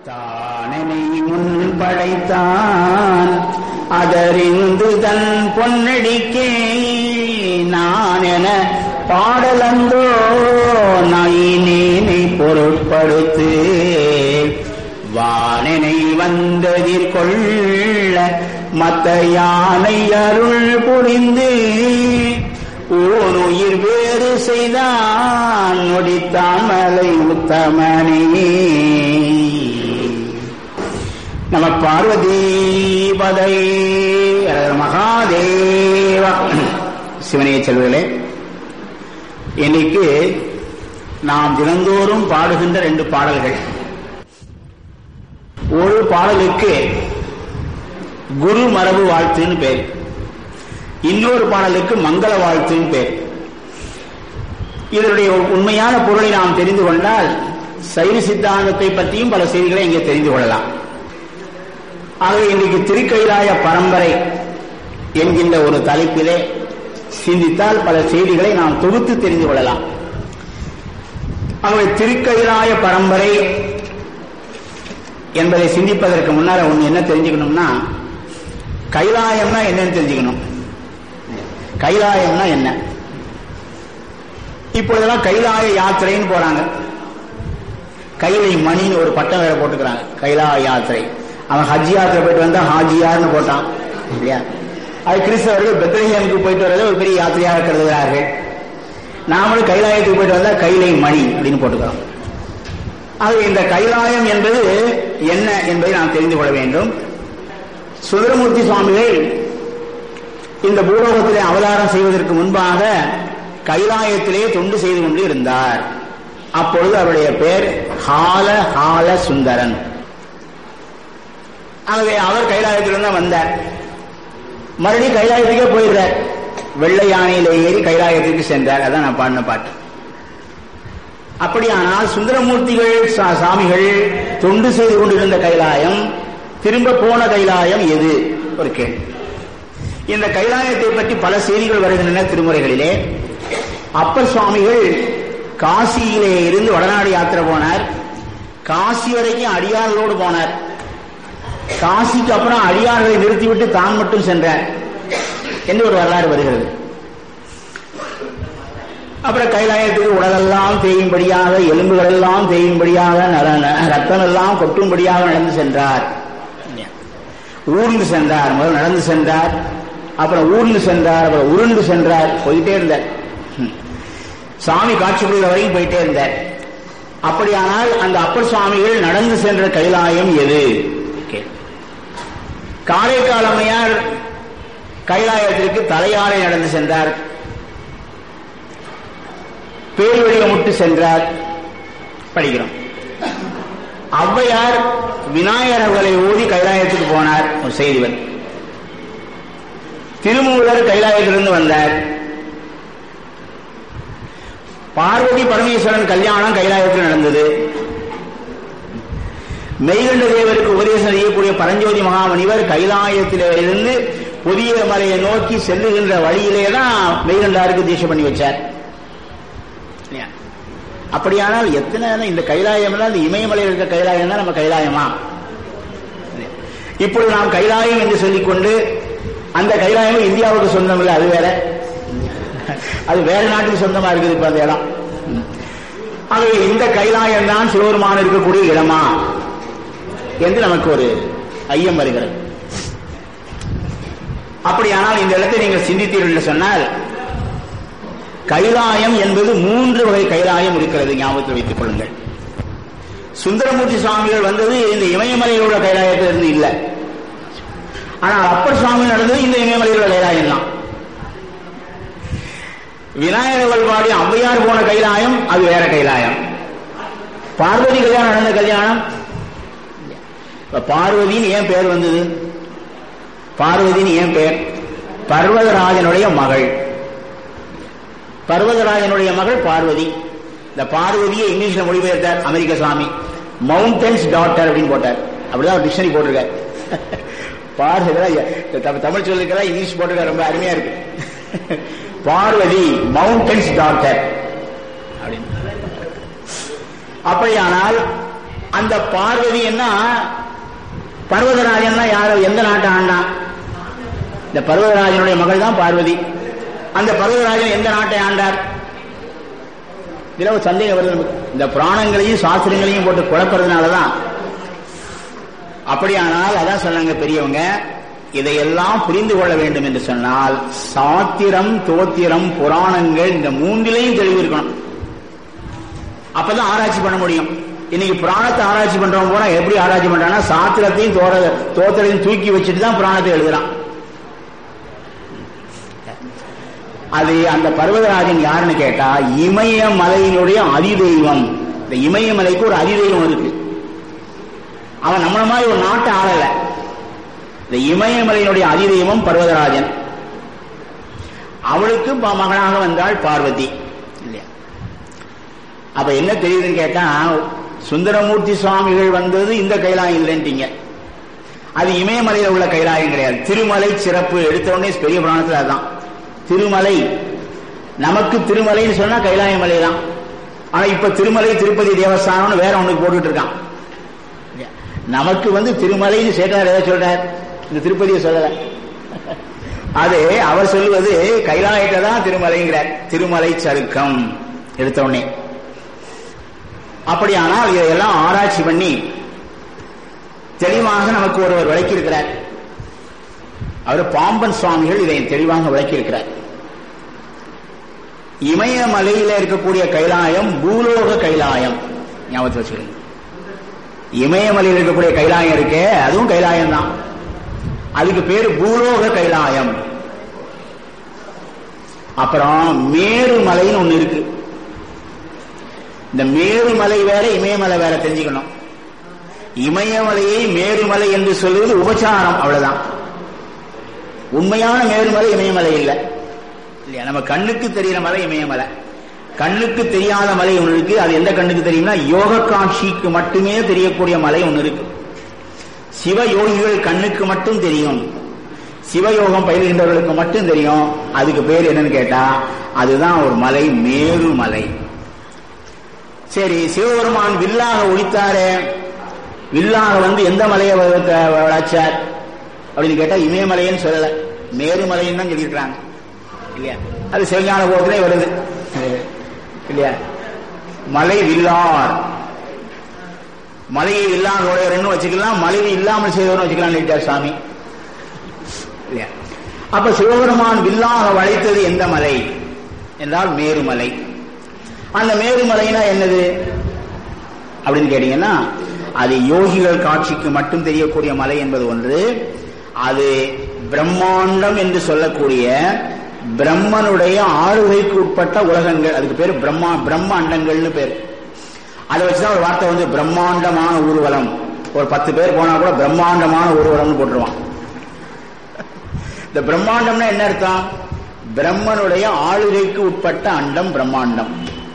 தானனை முன் படைத்தான் அதறிந்து தன் பொன்னடிக்கே நான் என பாடலந்தோ நாயினேனை பொருட்படுத்து வானனை வந்ததிர் கொள்ள மத்த யானை அருள் புரிந்து ஊனுயிர் வேறு செய்தான் நொடித்தான் மலை உத்தமனே நம பார்வதி பதை மகாதேவா சிவனைய செல்வர்களே இன்னைக்கு நாம் தினந்தோறும் பாடுகின்ற ரெண்டு பாடல்கள் ஒரு பாடலுக்கு குரு மரபு வாழ்த்துன்னு பேர் இன்னொரு பாடலுக்கு மங்கள வாழ்த்துன்னு பேர் இதனுடைய உண்மையான பொருளை நாம் தெரிந்து கொண்டால் சைவ சித்தாந்தத்தை பற்றியும் பல செய்திகளை இங்கே தெரிந்து கொள்ளலாம் ஆகவே இன்றைக்கு திருக்கைலாய பரம்பரை என்கின்ற ஒரு தலைப்பிலே சிந்தித்தால் பல செய்திகளை நாம் தொகுத்து தெரிந்து கொள்ளலாம் ஆகவே திருக்கைலாய பரம்பரை என்பதை சிந்திப்பதற்கு முன்னால் ஒன்று என்ன தெரிஞ்சுக்கணும்னா கைலாயம்னா என்னன்னு தெரிஞ்சுக்கணும் கைலாயம்னா என்ன இப்பொழுதெல்லாம் கைலாய யாத்திரைன்னு போறாங்க கைலை மணின்னு ஒரு பட்டம் வேற போட்டுக்கிறாங்க கைலாய யாத்திரை அவன் ஹஜ் யாத்திரை போயிட்டு வந்தா ஹாஜியார்னு போட்டான் இல்லையா அது கிறிஸ்தவர்கள் பெத்ரஹேமுக்கு போயிட்டு வரதை ஒரு பெரிய யாத்திரையாக கருதுகிறார்கள் நாமளும் கைலாயத்துக்கு போயிட்டு வந்தா கைலை மணி அப்படின்னு போட்டுக்கிறோம் ஆக இந்த கைலாயம் என்பது என்ன என்பதை நாம் தெரிந்து கொள்ள வேண்டும் சுந்தரமூர்த்தி சுவாமிகள் இந்த பூலோகத்திலே அவதாரம் செய்வதற்கு முன்பாக கைலாயத்திலே தொண்டு செய்து கொண்டு இருந்தார் அப்பொழுது அவருடைய பேர் ஹால ஹால சுந்தரன் ஆகவே அவர் கைலாயத்திலிருந்து தான் வந்தார் மறுபடியும் கைலாயத்துக்கே போயிடுறார் வெள்ளை யானையில ஏறி கைலாயத்திற்கு சென்றார் அதான் நான் பாடின பாட்டு அப்படியானால் சுந்தரமூர்த்திகள் சாமிகள் தொண்டு செய்து கொண்டிருந்த கைலாயம் திரும்ப போன கைலாயம் எது ஒரு கேள்வி இந்த கைலாயத்தை பற்றி பல செய்திகள் வருகின்றன திருமுறைகளிலே அப்பர் சுவாமிகள் காசியிலே இருந்து வடநாடு யாத்திரை போனார் காசி வரைக்கும் அடியார்களோடு போனார் காசிக்கு அப்புறம் அடியார்களை நிறுத்திவிட்டு தான் மட்டும் சென்றார் என்று ஒரு வரலாறு வருகிறது அப்புறம் கைலாயத்துக்கு உடலெல்லாம் தேயும்படியாக எலும்புகள் எல்லாம் தேயும்படியாக ரத்தம் எல்லாம் கொட்டும்படியாக நடந்து சென்றார் ஊர்ந்து சென்றார் முதல் நடந்து சென்றார் அப்புறம் ஊர்ந்து சென்றார் அப்புறம் உருண்டு சென்றார் போயிட்டே இருந்தார் சாமி காட்சி கொடுக்கிற வரைக்கும் போயிட்டே இருந்தார் அப்படியானால் அந்த அப்பர் சுவாமிகள் நடந்து சென்ற கைலாயம் எது காரைக்கால் அம்மையார் கைலாயத்திற்கு தலையாரை நடந்து சென்றார் பேர்வழியமுட்டு சென்றார் படிக்கிறோம் ஔவையார் விநாயகர் அவர்களை ஓதி கைலாயத்துக்கு போனார் ஒரு செய்திவர் திருமூலர் கைலாயத்திலிருந்து வந்தார் பார்வதி பரமேஸ்வரன் கல்யாணம் கைலாயத்தில் நடந்தது மெய்கண்ட தேவருக்கு உபதேசம் செய்யக்கூடிய பரஞ்சோதி மகாமணிவர் கைலாயத்தில இருந்து புதிய மலையை நோக்கி செல்லுகின்ற வழியிலே தான் மெய்கண்டாருக்கு தீட்சை பண்ணி வச்சார் அப்படியானால் எத்தனை இந்த கைலாயம் இந்த இமயமலையில் இருக்க கைலாயம் தான் நம்ம கைலாயமா இப்பொழுது நாம் கைலாயம் என்று சொல்லிக்கொண்டு அந்த கைலாயம் இந்தியாவுக்கு சொந்தம் இல்லை அது வேற அது வேற நாட்டுக்கு சொந்தமா இருக்குது இப்ப அந்த இடம் ஆகவே இந்த கைலாயம் தான் சிவபெருமான் இருக்கக்கூடிய இடமா என்று நமக்கு ஒரு ஐயம் வருகிறது அப்படியானால் இந்த இடத்தை நீங்கள் சிந்தித்தீர்கள் சொன்னால் கைலாயம் என்பது மூன்று வகை கைலாயம் இருக்கிறது ஞாபகத்தில் வைத்துக் கொள்ளுங்கள் சுந்தரமூர்த்தி சுவாமிகள் வந்தது இந்த இமயமலையில் உள்ள கைலாயத்திலிருந்து இல்லை ஆனால் அப்பர் சுவாமி நடந்தது இந்த இமயமலையில் உள்ள கைலாயம் தான் விநாயகர் வழிபாடி ஔவையார் போன கைலாயம் அது வேற கைலாயம் பார்வதி கல்யாணம் நடந்த கல்யாணம் பார்வதின்னு ஏன் பேர் வந்தது பார்வதின்னு ஏன் பேர் பர்வதராஜனுடைய மகள் பர்வதராஜனுடைய மகள் பார்வதி இந்த பார்வதியை இங்கிலீஷ்ல மொழிபெயர்த்தார் அமெரிக்க சுவாமி மவுண்டன்ஸ் டாட்டர் அப்படின்னு போட்டார் அப்படிதான் டிக்ஷனரி போட்டிருக்காரு பார்வதி தமிழ் சொல்லிருக்கிறா இங்கிலீஷ் போட்டிருக்காரு ரொம்ப அருமையா இருக்கு பார்வதி மவுண்டன்ஸ் டாட்டர் அப்படின்னு அப்படியானால் அந்த பார்வதி என்ன பர்வதராஜன் யார எந்த நாட்டை ஆண்டான் இந்த பர்வதராஜனுடைய மகள் தான் பார்வதி அந்த பர்வதராஜன் எந்த நாட்டை ஆண்டார் இதுல ஒரு சந்தேகம் வருது நமக்கு இந்த புராணங்களையும் சாஸ்திரங்களையும் போட்டு குழப்பறதுனாலதான் அப்படியானால் அதான் சொன்னாங்க பெரியவங்க இதையெல்லாம் புரிந்து கொள்ள வேண்டும் என்று சொன்னால் சாத்திரம் தோத்திரம் புராணங்கள் இந்த மூன்றிலையும் தெளிவு இருக்கணும் அப்பதான் ஆராய்ச்சி பண்ண முடியும் இன்னைக்கு புராணத்தை ஆராய்ச்சி பண்றவங்க போனா எப்படி ஆராய்ச்சி பண்றான்னா சாத்திரத்தையும் தோர தோத்திரத்தையும் தூக்கி வச்சுட்டு தான் புராணத்தை எழுதுறான் அது அந்த பர்வதராஜன் யாருன்னு கேட்டா இமயமலையினுடைய அதிதெய்வம் இந்த இமயமலைக்கு ஒரு அதிதெய்வம் இருக்கு அவன் நம்மள மாதிரி ஒரு நாட்டை ஆளல இந்த இமயமலையினுடைய அதிதெய்வம் பர்வதராஜன் அவளுக்கு ப- மகனாக வந்தாள் பார்வதி இல்லையா அப்ப என்ன தெரியுதுன்னு கேட்டா சுந்தரமூர்த்தி சுவாமிகள் வந்தது இந்த கைலாயம் இல்லைன்ட்டீங்க அது இமயமலையில உள்ள கைலாயம் கிடையாது திருமலை சிறப்பு எடுத்த உடனே பெரிய புராணத்துல அதுதான் திருமலை நமக்கு திருமலைன்னு சொன்னா கைலாய மலை தான் ஆனா இப்ப திருமலை திருப்பதி தேவஸ்தானம்னு வேற ஒண்ணுக்கு போட்டுட்டு இருக்கான் நமக்கு வந்து திருமலைன்னு சேட்டார் எதை சொல்றார் இந்த திருப்பதியை சொல்லல அது அவர் சொல்லுவது கைலாயத்தை தான் திருமலைங்கிறார் திருமலை சருக்கம் எடுத்த உடனே அப்படியானால் இதையெல்லாம் ஆராய்ச்சி பண்ணி தெளிவாக நமக்கு ஒருவர் விளக்கியிருக்கிறார் அவர் பாம்பன் சுவாமிகள் இதை தெளிவாக விளக்கியிருக்கிறார் இமயமலையில இருக்கக்கூடிய கைலாயம் பூலோக கைலாயம் ஞாபகத்தில் வச்சுக்கோங்க இமயமலையில் இருக்கக்கூடிய கைலாயம் இருக்கே அதுவும் கைலாயம் தான் அதுக்கு பேரு பூலோக கைலாயம் அப்புறம் மேருமலைன்னு ஒண்ணு இருக்கு இந்த மேருமலை வேற இமயமலை வேற தெரிஞ்சுக்கணும் இமயமலையை மேருமலை என்று சொல்லுவது உபச்சாரம் அவ்வளவுதான் உண்மையான மேருமலை இமயமலை இல்லை இல்லையா நம்ம கண்ணுக்கு தெரிகிற மலை இமயமலை கண்ணுக்கு தெரியாத மலை ஒன்று இருக்கு அது எந்த கண்ணுக்கு தெரியும்னா யோக காட்சிக்கு மட்டுமே தெரியக்கூடிய மலை ஒன்று இருக்கு சிவ யோகிகள் கண்ணுக்கு மட்டும் தெரியும் சிவயோகம் பயில்கின்றவர்களுக்கு மட்டும் தெரியும் அதுக்கு பேர் என்னன்னு கேட்டா அதுதான் ஒரு மலை மேரு மலை சரி சிவபெருமான் வில்லாக ஒழித்தாரே வில்லாக வந்து எந்த மலையை வளர்த்த- வளர்ச்சார் அப்படின்னு கேட்டா இமயமலைன்னு சொல்லல மேருமலைன்னு தான் சொல்லியிருக்கிறாங்க இல்லையா அது சிவஞான போகத்திலே வருது இல்லையா மலை வில்லார் மலையை இல்லாத உடையவர்னு வச்சுக்கலாம் மலையை இல்லாமல் செய்தவர்னு வச்சுக்கலாம் சொல்லிட்டார் சாமி இல்லையா அப்ப சிவபெருமான் வில்லாக வளைத்தது எந்த மலை என்றால் மேருமலை அந்த மேருமலைனா என்னது அப்படின்னு கேட்டீங்கன்னா அது யோகிகள் காட்சிக்கு மட்டும் தெரியக்கூடிய மலை என்பது ஒன்று அது பிரம்மாண்டம் என்று சொல்லக்கூடிய பிரம்மனுடைய ஆளுகைக்கு உட்பட்ட உலகங்கள் அதுக்கு பேர் பிரம்மா பிரம்ம அண்டங்கள்னு பேர் அதை வச்சுதான் ஒரு வார்த்தை வந்து பிரம்மாண்டமான ஊர்வலம் ஒரு பத்து பேர் போனா கூட பிரம்மாண்டமான ஊர்வலம்னு போட்டுருவான் இந்த பிரம்மாண்டம்னா என்ன அர்த்தம் பிரம்மனுடைய ஆளுகைக்கு உட்பட்ட அண்டம் பிரம்மாண்டம்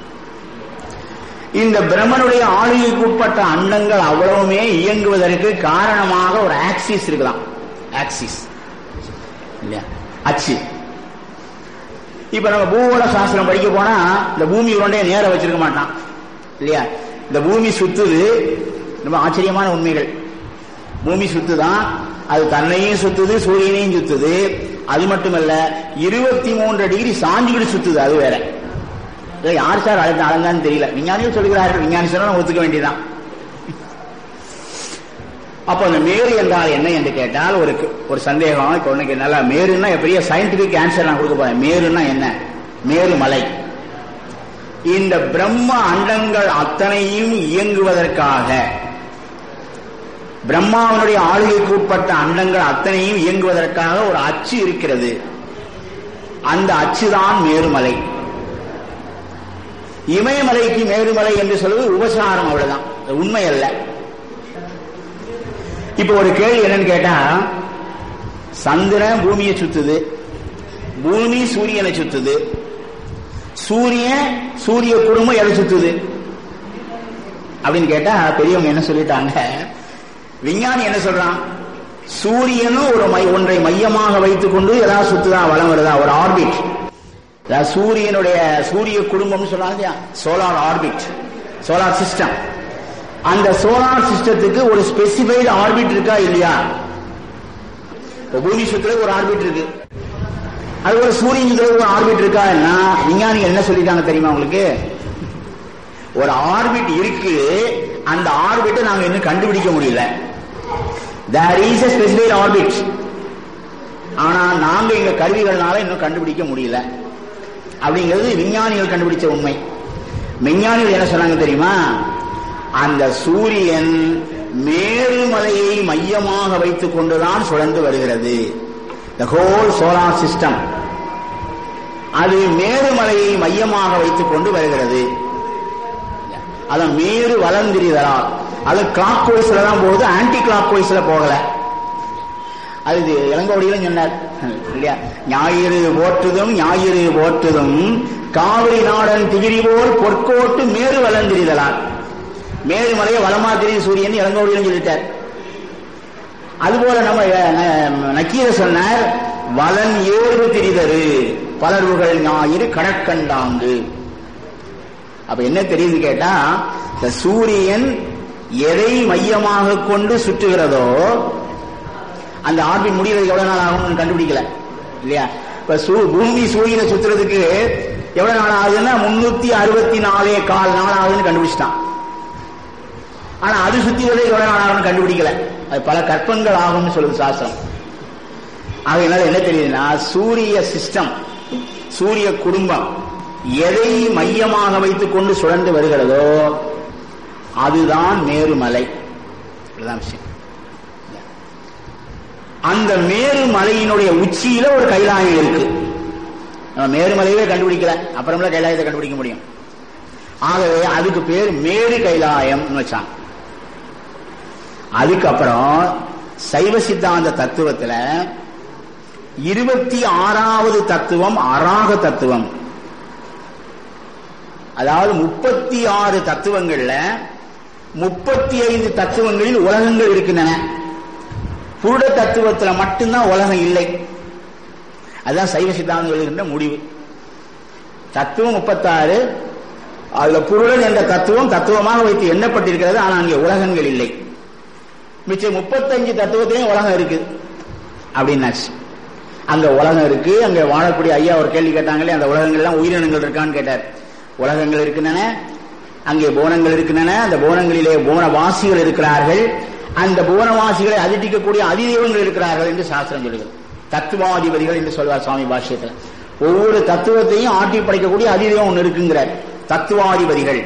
இந்த பிரம்மனுடைய ஆளுகைக்கு உட்பட்ட அண்டங்கள் அவ்வளவுமே இயங்குவதற்கு காரணமாக ஒரு ஆக்சிஸ் இருக்கலாம் ஆக்சிஸ் இல்லையா அச்சு இப்ப நம்ம பூகோள சாஸ்திரம் படிக்க போனா இந்த பூமி உருண்டைய நேர வச்சிருக்க மாட்டான் இல்லையா இந்த பூமி சுத்துது ரொம்ப ஆச்சரியமான உண்மைகள் பூமி சுத்துதான் அது தன்னையும் சுத்துது சூரியனையும் சுத்துது அது மட்டுமல்ல இருபத்தி மூன்று டிகிரி சாஞ்சுக்கிட்டு சுத்துது அது வேற இதை யார் சார் அழைத்த அழகான்னு தெரியல விஞ்ஞானிகள் சொல்கிறார்கள் விஞ்ஞானி சொன்னா நம்ம ஒத்துக்க வேண்டியதான் அப்ப அந்த மேரு என்றால் என்ன என்று கேட்டால் ஒரு ஒரு சந்தேகம் இப்ப உனக்கு நல்லா மேருன்னா பெரிய சயின்டிபிக் ஆன்சர் நான் கொடுக்க போறேன் மேருன்னா என்ன மேரு மலை இந்த பிரம்ம அண்டங்கள் அத்தனையும் இயங்குவதற்காக பிரம்மாவனுடைய ஆளுகைக்கு உட்பட்ட அண்டங்கள் அத்தனையும் இயங்குவதற்காக ஒரு அச்சு இருக்கிறது அந்த அச்சுதான் மேருமலை இமயமலைக்கு மேருமலை என்று சொல்வது உபசாரம் அவ்வளவுதான் அது உண்மை அல்ல இப்ப ஒரு கேள்வி என்னன்னு கேட்டா சந்திரன் பூமியை சுத்துது பூமி சூரியனை சுத்துது சூரியன் சூரிய குடும்பம் எதை சுத்துது அப்படின்னு கேட்டா பெரியவங்க என்ன சொல்லிட்டாங்க விஞ்ஞானி என்ன சொல்றான் சூரியனும் ஒரு மை ஒன்றை மையமாக வைத்துக் கொண்டு ஏதாவது சுத்துதா வளம் வருதா ஒரு ஆர்பிட் அதாவது சூரியனுடைய சூரிய குடும்பம் சொன்னாங்க இல்லையா சோலார் ஆர்பிட் சோலார் சிஸ்டம் அந்த சோலார் சிஸ்டத்துக்கு ஒரு ஸ்பெசிஃபைடு ஆர்பிட் இருக்கா இல்லையா இப்ப பூமி சுத்துல ஒரு ஆர்பிட் இருக்கு அது ஒரு சூரியன் ஒரு ஆர்பிட் இருக்கா விஞ்ஞானிகள் என்ன சொல்லிட்டாங்க தெரியுமா உங்களுக்கு ஒரு ஆர்பிட் இருக்கு அந்த ஆர்பிட்டை நாங்க இன்னும் கண்டுபிடிக்க முடியல there is a specified orbit ஆனா நாங்க எங்க கருவிகள்னால இன்னும் கண்டுபிடிக்க முடியல அப்படிங்கிறது விஞ்ஞானிகள் கண்டுபிடிச்ச உண்மை விஞ்ஞானிகள் என்ன சொன்னாங்க தெரியுமா அந்த சூரியன் மேருமலையை மையமாக வைத்துக் கொண்டுதான் சுழன்று வருகிறது த ஹோல் சோலார் சிஸ்டம் அது மேருமலையை மையமாக வைத்துக் கொண்டு வருகிறது அதான் மேரு வளர்ந்திரிதலால் அது கிளாக் வைஸ்ல தான் போகுது ஆன்டி கிளாக் வைஸ்ல போகல அது இது இளங்கோடியிலும் சொன்னார் இல்லையா ஞாயிறு போற்றுதும் ஞாயிறு போற்றுதும் காவிரி நாடன் திகிரி போல் பொற்கோட்டு மேரு வளர்ந்திரிதலால் மேரு மலையை வளமா தெரியுது சூரியன் இளங்கோடியிலும் சொல்லிட்டார் அதுபோல நம்ம அஹ், நக்கீர சொன்னார் வலன் ஏறு திரிதரு பலர்வுகள் ஞாயிறு கடற்கண்டாங்கு அப்ப என்ன தெரியுது கேட்டா இந்த சூரியன் எதை மையமாக கொண்டு சுற்றுகிறதோ அந்த ஆர்பிட் முடியறதுக்கு எவ்வளவு நாள் ஆகும்னு கண்டுபிடிக்கல இல்லையா இப்ப சூ- பூமி சூரியனை சுத்துறதுக்கு எவ்வளவு நாள் ஆகுதுன்னா முன்னூத்தி அறுபத்தி நாலே கால் நாள் ஆகுதுன்னு கண்டுபிடிச்சிட்டான் ஆனா அது சுத்தி வரதுக்கு எவ்வளவு நாள் ஆகும்னு கண்டுபிடிக்கல அது பல கற்பங்கள் ஆகும்னு சொல்லுது சாஸ்திரம் ஆகையினால என்ன தெரியுதுன்னா சூரிய சிஸ்டம் சூரிய குடும்பம் எதை மையமாக வைத்துக் கொண்டு சுழன்று வருகிறதோ அதுதான் மேருமலை இதுதான் விஷயம் அந்த மேருமலையினுடைய உச்சியில ஒரு கைலாயம் இருக்கு நம்ம மேருமலையவே கண்டுபிடிக்கல அப்புறமேல கைலாயத்தை கண்டுபிடிக்க முடியும் ஆகவே அதுக்கு பேர் மேரு கைலாயம் வச்சான் அதுக்கப்புறம் சைவ சித்தாந்த தத்துவத்துல இருபத்தி ஆறாவது தத்துவம் அராக தத்துவம் அதாவது முப்பத்தி ஆறு தத்துவங்கள்ல முப்பத்தி ஐந்து தத்துவங்களில் உலகங்கள் இருக்கின்றன புருட தத்துவத்துல மட்டும்தான் உலகம் இல்லை அதுதான் சைவ சித்தாந்தம் எழுதுகின்ற முடிவு தத்துவம் முப்பத்தாறு அதுல புருடன் என்ற தத்துவம் தத்துவமாக வைத்து எண்ணப்பட்டிருக்கிறது ஆனால் அங்கே உலகங்கள் இல்லை மிச்சம் முப்பத்தஞ்சு தத்துவத்திலையும் உலகம் இருக்கு அப்படின்னாச்சு அங்க உலகம் இருக்கு அங்க வாழக்கூடிய ஐயா ஒரு கேள்வி கேட்டாங்களே அந்த உலகங்கள்லாம் உயிரினங்கள் இருக்கான்னு கேட்டார் உலகங்கள் இருக்கின்றன அங்கே போனங்கள் இருக்கின்றன அந்த போனங்களிலே போனவாசிகள் இருக்கிறார்கள் அந்த போனவாசிகளை அதிட்டிக்கக்கூடிய அதிதெய்வங்கள் இருக்கிறார்கள் என்று சாஸ்திரம் சொல்லுகிறது தத்துவாதிபதிகள் என்று சொல்வார் சுவாமி பாஷ்யத்தில் ஒவ்வொரு தத்துவத்தையும் ஆட்டி படைக்கக்கூடிய அதிதெய்வம் ஒன்று இருக்குங்கிறார் தத்துவாதிபதிகள்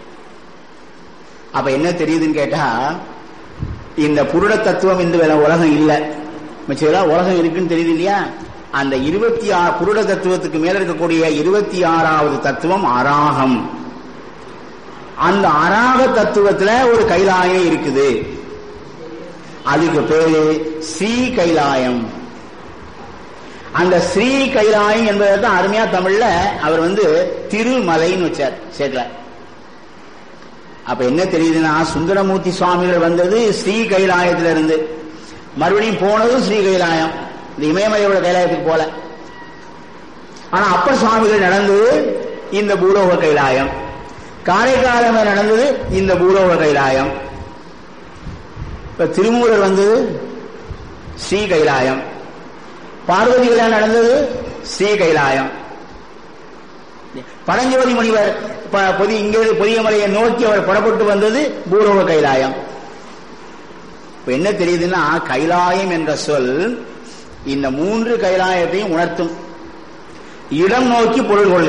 அப்ப என்ன தெரியுதுன்னு கேட்டா இந்த புருட தத்துவம் இந்த வேலை உலகம் இல்ல மிச்சம் உலகம் இருக்குன்னு தெரியுது இல்லையா அந்த இருபத்தி ஆறு புருட தத்துவத்துக்கு மேல இருக்கக்கூடிய இருபத்தி ஆறாவது தத்துவம் அராகம் அந்த அராக தத்துவத்துல ஒரு கைலாயம் இருக்குது அதுக்கு பேரு ஸ்ரீ கைலாயம் அந்த ஸ்ரீ கைலாயம் என்பதை தான் அருமையா தமிழ்ல அவர் வந்து திருமலைன்னு வச்சார் சேர்க்கல அப்ப என்ன தெரியுதுன்னா சுந்தரமூர்த்தி சுவாமிகள் வந்தது ஸ்ரீ கைலாயத்துல இருந்து மறுபடியும் போனதும் ஸ்ரீ கைலாயம் இந்த இமயமலையோட கைலாயத்துக்கு போல ஆனா அப்பர் சுவாமிகள் நடந்தது இந்த பூலோக கைலாயம் காரைக்காலம் நடந்தது இந்த பூலோக கைலாயம் இப்ப திருமூலர் வந்தது ஸ்ரீ கைலாயம் பார்வதி கல்யாணம் நடந்தது ஸ்ரீ கைலாயம் பரஞ்சோதி முனிவர் ப- பொதி இங்கிருந்து பொதிய மலையை நோக்கி அவர் புறப்பட்டு வந்தது பூலோக கைலாயம் இப்ப என்ன தெரியுதுன்னா கைலாயம் என்ற சொல் இந்த மூன்று கைலாயத்தையும் உணர்த்தும் இடம் நோக்கி பொருள் கொள்க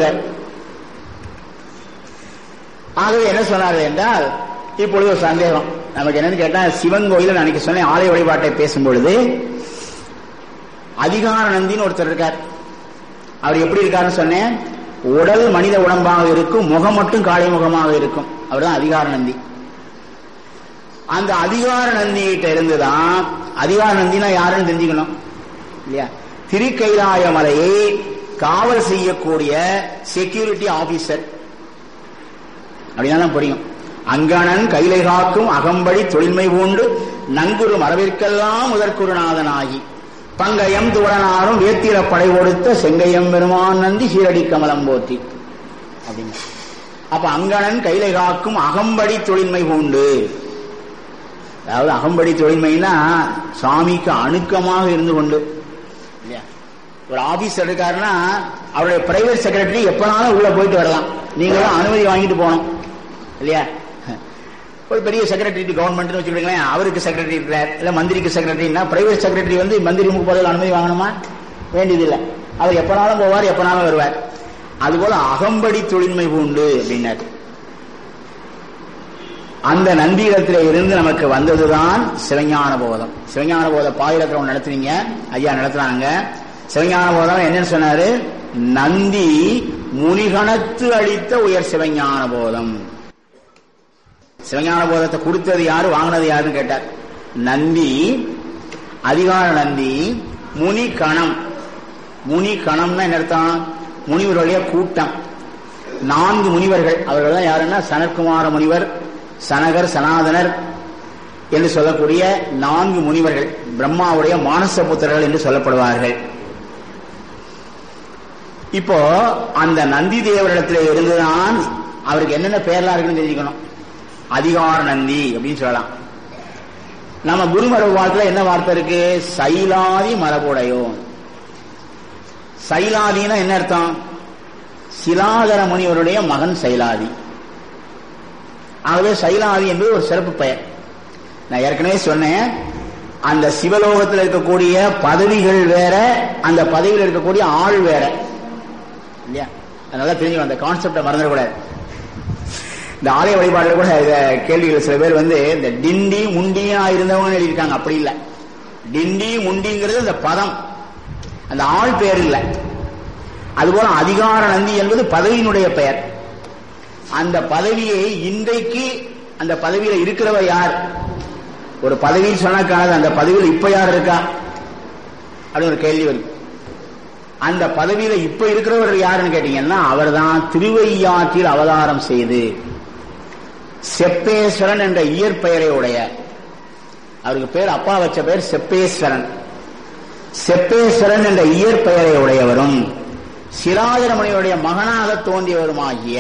ஆகவே என்ன சொன்னார்கள் என்றால் இப்பொழுது ஒரு சந்தேகம் நமக்கு என்னன்னு கேட்டா சிவன் கோயில நான் அன்னைக்கு சொன்னேன் ஆலய வழிபாட்டை பேசும் பொழுது அதிகார நந்தின்னு ஒருத்தர் இருக்கார் அவர் எப்படி இருக்காருன்னு சொன்னேன் உடல் மனித உடம்பாக இருக்கும் முகம் மட்டும் காளை முகமாக இருக்கும் அவர்தான் அதிகார நந்தி அந்த அதிகார நந்திகிட்ட இருந்துதான் அதிகார நந்தினா யாருன்னு தெரிஞ்சுக்கணும் இல்லையா திருக்கைலாய மலையை காவல் செய்யக்கூடிய செக்யூரிட்டி ஆபீசர் அப்படின்னா தான் புரியும் அங்கணன் கைலை காக்கும் அகம்படி தொழில்மை பூண்டு நங்குரு மரபிற்கெல்லாம் முதற்குருநாதனாகி பங்கயம் துவரனாரும் வேத்திர படை கொடுத்த செங்கையம் பெருமான் நந்தி சீரடி கமலம் போற்றி அப்படின்னு அப்ப அங்கணன் கையில காக்கும் அகம்படி தொழில்மை உண்டு அதாவது அகம்படி தொழில்மைனா சுவாமிக்கு அணுக்கமாக இருந்து கொண்டு இல்லையா ஒரு ஆபீஸ் இருக்காருன்னா அவருடைய பிரைவேட் செக்ரட்டரி எப்பனாலும் உள்ள போயிட்டு வரலாம் நீங்களும் அனுமதி வாங்கிட்டு போகணும் இல்லையா ஒரு பெரிய செக்ரட்டரி கவர்மெண்ட் வச்சுக்கிட்டீங்களேன் அவருக்கு செக்ரட்டரி இருக்கிறார் இல்ல மந்திரிக்கு செக்ரட்டரினா பிரைவேட் செக்ரட்டரி வந்து மந்திரி ரூமுக்கு போறதுக்கு அனுமதி வாங்கணுமா வேண்டியதில்லை அவர் எப்பனாலும் போவார் எப்பனாலும் வருவார் அதுபோல அகம்படி தொழில்மை உண்டு அப்படின்னாரு அந்த நந்தியிடத்திலே இருந்து நமக்கு வந்ததுதான் சிவஞான போதம் சிவஞான போத பாயிரத்தில் ஒன்று நடத்துனீங்க ஐயா நடத்துறாங்க சிவஞான போதம் என்னன்னு சொன்னாரு நந்தி முனிகணத்து அளித்த உயர் சிவஞான போதம் சிவஞான போதத்தை கொடுத்தது யாரு வாங்கினது யாருன்னு கேட்டார் நந்தி அதிகார நந்தி முனி கணம் முனி கணம்னா என்ன அர்த்தம் முனிவருடைய கூட்டம் நான்கு முனிவர்கள் அவர்கள் தான் யாருன்னா சனற்குமார முனிவர் சனகர் சனாதனர் என்று சொல்லக்கூடிய நான்கு முனிவர்கள் பிரம்மாவுடைய மானச புத்திரர்கள் என்று சொல்லப்படுவார்கள் இப்போ அந்த நந்தி தேவரிடத்தில் இருந்துதான் அவருக்கு என்னென்ன பேர்லாம் இருக்குன்னு தெரிஞ்சுக்கணும் அதிகார நந்தி அப்படின்னு சொல்லலாம் நம்ம குருமரபு வார்த்தையில என்ன வார்த்தை இருக்கு சைலாதி மரபுடையோம் சைலாதினா என்ன அர்த்தம் சிலாதர முனிவருடைய மகன் சைலாதி ஆகவே சைலாதி என்பது ஒரு சிறப்பு பெயர் நான் ஏற்கனவே சொன்னேன் அந்த சிவலோகத்தில் இருக்கக்கூடிய பதவிகள் வேற அந்த பதவியில் இருக்கக்கூடிய ஆள் வேற இல்லையா அதனால தெரிஞ்சு அந்த கான்செப்டை மறந்துடக்கூடாது இந்த ஆலய வழிபாடுல கூட இத கேள்விகள் சில பேர் வந்து இந்த டிண்டி முண்டியா இருந்தவங்க எழுதியிருக்காங்க அப்படி இல்லை டிண்டி முண்டிங்கிறது அந்த பதம் அந்த ஆள் பெயர் இல்லை அதுபோல அதிகார நந்தி என்பது பதவியினுடைய பெயர் அந்த பதவியை இன்றைக்கு அந்த பதவியில இருக்கிறவர் யார் ஒரு பதவின்னு சொன்னாக்கானது அந்த பதவியில் இப்ப யார் இருக்கா அப்படின்னு ஒரு கேள்வி வருது அந்த பதவியில இப்ப இருக்கிறவர் யாருன்னு கேட்டீங்கன்னா அவர் தான் திருவையாற்றில் அவதாரம் செய்து செப்பேஸ்வரன் என்ற இயற்பெயரை உடைய அவருக்கு பேர் அப்பா வச்ச பேர் செப்பேஸ்வரன் செப்பேஸ்வரன் என்ற இயற்பெயரை உடையவரும் சிராதரமணியுடைய மகனாக தோன்றியவருமாகிய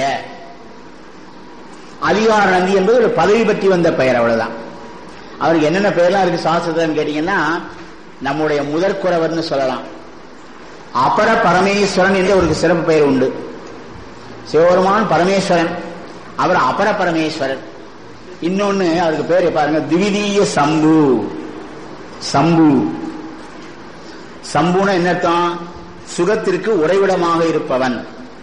அதிகார நந்தி என்பது ஒரு பதவி பற்றி வந்த பெயர் அவ்வளவுதான் அவருக்கு என்னென்ன பெயர்லாம் இருக்கு சாஸ்திரம்னு கேட்டீங்கன்னா நம்முடைய முதற்குறவர்னு சொல்லலாம் அபர பரமேஸ்வரன் என்று அவருக்கு சிறப்பு பெயர் உண்டு சிவபெருமான் பரமேஸ்வரன் அவர் அபர பரமேஸ்வரன் இன்னொன்னு அவருக்கு பேர் பாருங்க திவிதீய சம்பு சம்பு சம்புன என்ன அர்த்தம் சுகத்திற்கு உறைவிடமாக இருப்பவன்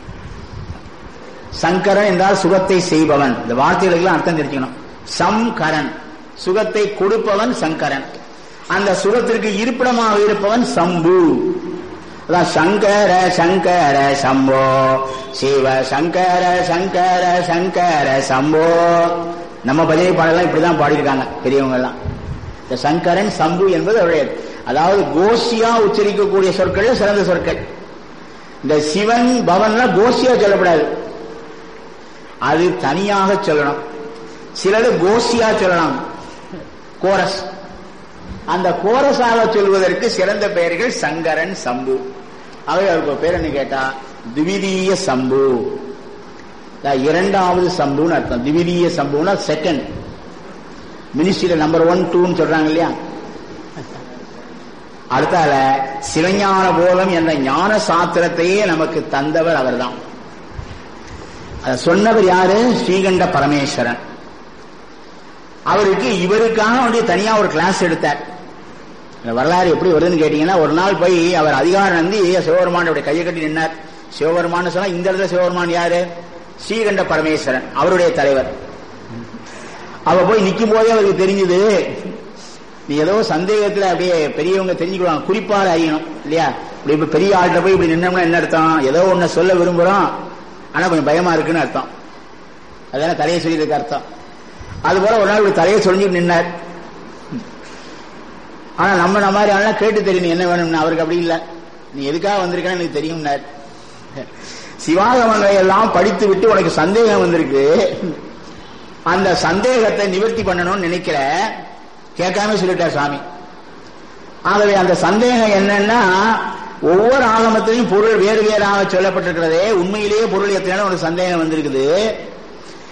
சங்கரன் என்றால் சுகத்தை செய்பவன் இந்த வார்த்தைகளுக்கு அர்த்தம் தெரிஞ்சுக்கணும் சம்கரன் சுகத்தை கொடுப்பவன் சங்கரன் அந்த சுகத்திற்கு இருப்பிடமாக இருப்பவன் சம்பு அதான் சங்கர சங்கர சம்போ சிவ சங்கர சங்கர சங்கர சம்போ நம்ம பஜனை பாடலாம் இப்படிதான் பாடியிருக்காங்க பெரியவங்க எல்லாம் இந்த சங்கரன் சம்பு என்பது அவருடைய அதாவது கோஷியா உச்சரிக்கக்கூடிய சொற்கள் சிறந்த சொற்கள் இந்த சிவன் பவன்ல கோஷியா சொல்லப்படாது அது தனியாக சொல்லணும் சிலது கோஷியா சொல்லலாம் கோரஸ் அந்த கோரஸாக சொல்வதற்கு சிறந்த பெயர்கள் சங்கரன் சம்பு அவை அவருக்கு பேர் என்ன கேட்டா திவிதீய சம்பு இரண்டாவது சம்புன்னு அர்த்தம் திவிதீய சம்புனா செகண்ட் மினிஸ்ட்ரியில நம்பர் ஒன் டூன்னு சொல்றாங்க இல்லையா அடுத்தால சிவஞான போலம் என்ற ஞான சாத்திரத்தையே நமக்கு தந்தவர் அவர்தான் அதை சொன்னவர் யாரு ஸ்ரீகண்ட பரமேஸ்வரன் அவருக்கு இவருக்காக வந்து தனியா ஒரு கிளாஸ் எடுத்தார் இந்த வரலாறு எப்படி வருதுன்னு கேட்டீங்கன்னா ஒரு நாள் போய் அவர் அதிகாரம் நந்தி சிவபெருமான் அப்படி கையை கட்டி நின்னார் சிவபெருமான் சொன்னா இந்த இடத்துல சிவபெருமான் யாரு ஸ்ரீகண்ட பரமேஸ்வரன் அவருடைய தலைவர் அவ போய் நிக்கும் போதே அவருக்கு தெரிஞ்சது நீ ஏதோ சந்தேகத்துல அப்படியே பெரியவங்க தெரிஞ்சுக்குவாங்க குறிப்பாக அறியணும் இல்லையா இப்படி இப்ப பெரிய ஆள்கிட்ட போய் இப்படி நின்னோம்னா என்ன அர்த்தம் ஏதோ ஒண்ணு சொல்ல விரும்புறோம் ஆனா கொஞ்சம் பயமா இருக்குன்னு அர்த்தம் அதான தலையை சொல்லியிருக்கு அர்த்தம் அது போல ஒரு நாள் இப்படி தலையை சொல்லிட்டு நின்னார் ஆனா நம்ம நம்ம மாதிரி ஆனா கேட்டு தெரியும் நீ என்ன வேணும்னு அவருக்கு அப்படி இல்ல நீ எதுக்காக வந்திருக்கன்னு எனக்கு தெரியும்னார் சிவாகமங்களை எல்லாம் படித்து விட்டு உனக்கு சந்தேகம் வந்திருக்கு அந்த சந்தேகத்தை நிவர்த்தி பண்ணணும்னு நினைக்கிற கேட்காம சொல்லிட்டார் சாமி ஆகவே அந்த சந்தேகம் என்னன்னா ஒவ்வொரு ஆகமத்திலையும் பொருள் வேறு வேறாக சொல்லப்பட்டிருக்கிறதே உண்மையிலேயே பொருள் எத்தனை உனக்கு சந்தேகம் வந்திருக்குது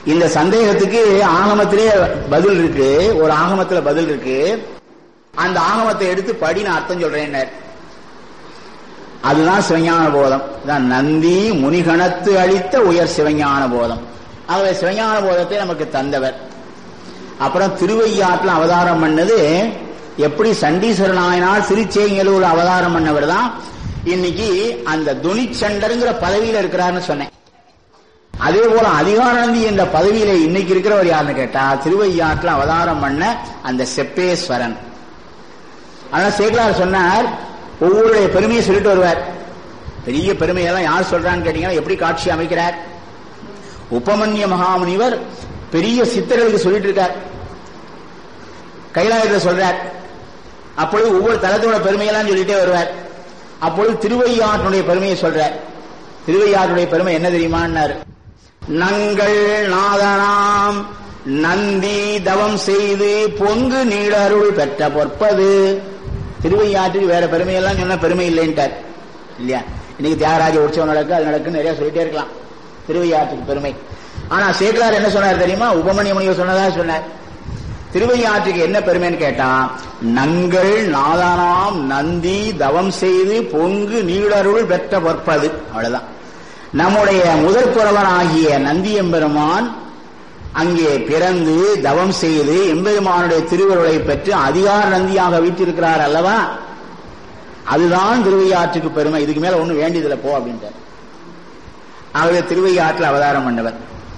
இந்த சந்தேகத்துக்கு ஆகமத்திலே பதில் இருக்கு ஒரு ஆகமத்துல பதில் இருக்கு அந்த ஆகமத்தை எடுத்து படி நான் அர்த்தம் சொல்றேன் அதுதான் சிவஞான போதம் தான் நந்தி முனிகணத்து அளித்த உயர் சிவஞான போதம் ஆகவே சிவஞான போதத்தை நமக்கு தந்தவர் அப்புறம் திருவையாற்றில் அவதாரம் பண்ணது எப்படி சண்டீஸ்வர நாயனார் திருச்சேங்கலூர் அவதாரம் பண்ணவர் தான் இன்னைக்கு அந்த துணிச்சண்டருங்கிற பதவியில இருக்கிறாருன்னு சொன்னேன் அதே போல அதிகாரந்தி என்ற பதவியில இன்னைக்கு இருக்கிறவர் யாருன்னு கேட்டா திருவையாற்றில் அவதாரம் பண்ண அந்த செப்பேஸ்வரன் அதனால சேகலார் சொன்னார் ஒவ்வொருடைய பெருமையை சொல்லிட்டு வருவார் பெரிய பெருமையெல்லாம் யார் சொல்றான்னு கேட்டீங்கன்னா எப்படி காட்சி அமைக்கிறார் உபமன்ய மகாமுனிவர் பெரிய சித்தர்களுக்கு சொல்லிட்டு இருக்கார் கைலாயத்தில் சொல்றார் அப்பொழுது ஒவ்வொரு தலத்தோட பெருமையெல்லாம் சொல்லிட்டே வருவார் அப்பொழுது திருவையாற்றுடைய பெருமையை சொல்றார் திருவையாற்றுடைய பெருமை என்ன தெரியுமான்னாரு நங்கள் நாதனாம் நந்தி தவம் செய்து பொங்கு நீடருள் பெற்ற பொற்பது திருவையாற்றுக்கு வேற பெருமையெல்லாம் சொன்ன பெருமை இல்லைன்ட்டார் இல்லையா இன்னைக்கு தியாகராஜ உற்சவம் நடக்கு அது நடக்குன்னு நிறைய சொல்லிட்டே இருக்கலாம் திருவையாற்றுக்கு பெருமை ஆனா சேக்கலார் என்ன சொன்னார் தெரியுமா உபமணிய முனிவர் சொன்னதா சொன்னார் திருவையாற்றுக்கு என்ன பெருமைன்னு கேட்டா நங்கள் நாதானாம் நந்தி தவம் செய்து பொங்கு நீடருள் பெற்ற பொற்பது அவ்வளவுதான் நம்முடைய முதற் புறவனாகிய நந்தி எம்பெருமான் அங்கே பிறந்து தவம் செய்து எம்பெருமானுடைய திருவருளை பெற்று அதிகார நந்தியாக வீட்டிருக்கிறார் அல்லவா அதுதான் திருவையாற்றுக்கு பெருமை இதுக்கு மேல ஒண்ணு வேண்டியதுல போ அப்படின்ட்டு ஆகவே திருவையாற்றில் அவதாரம் பண்ணவர்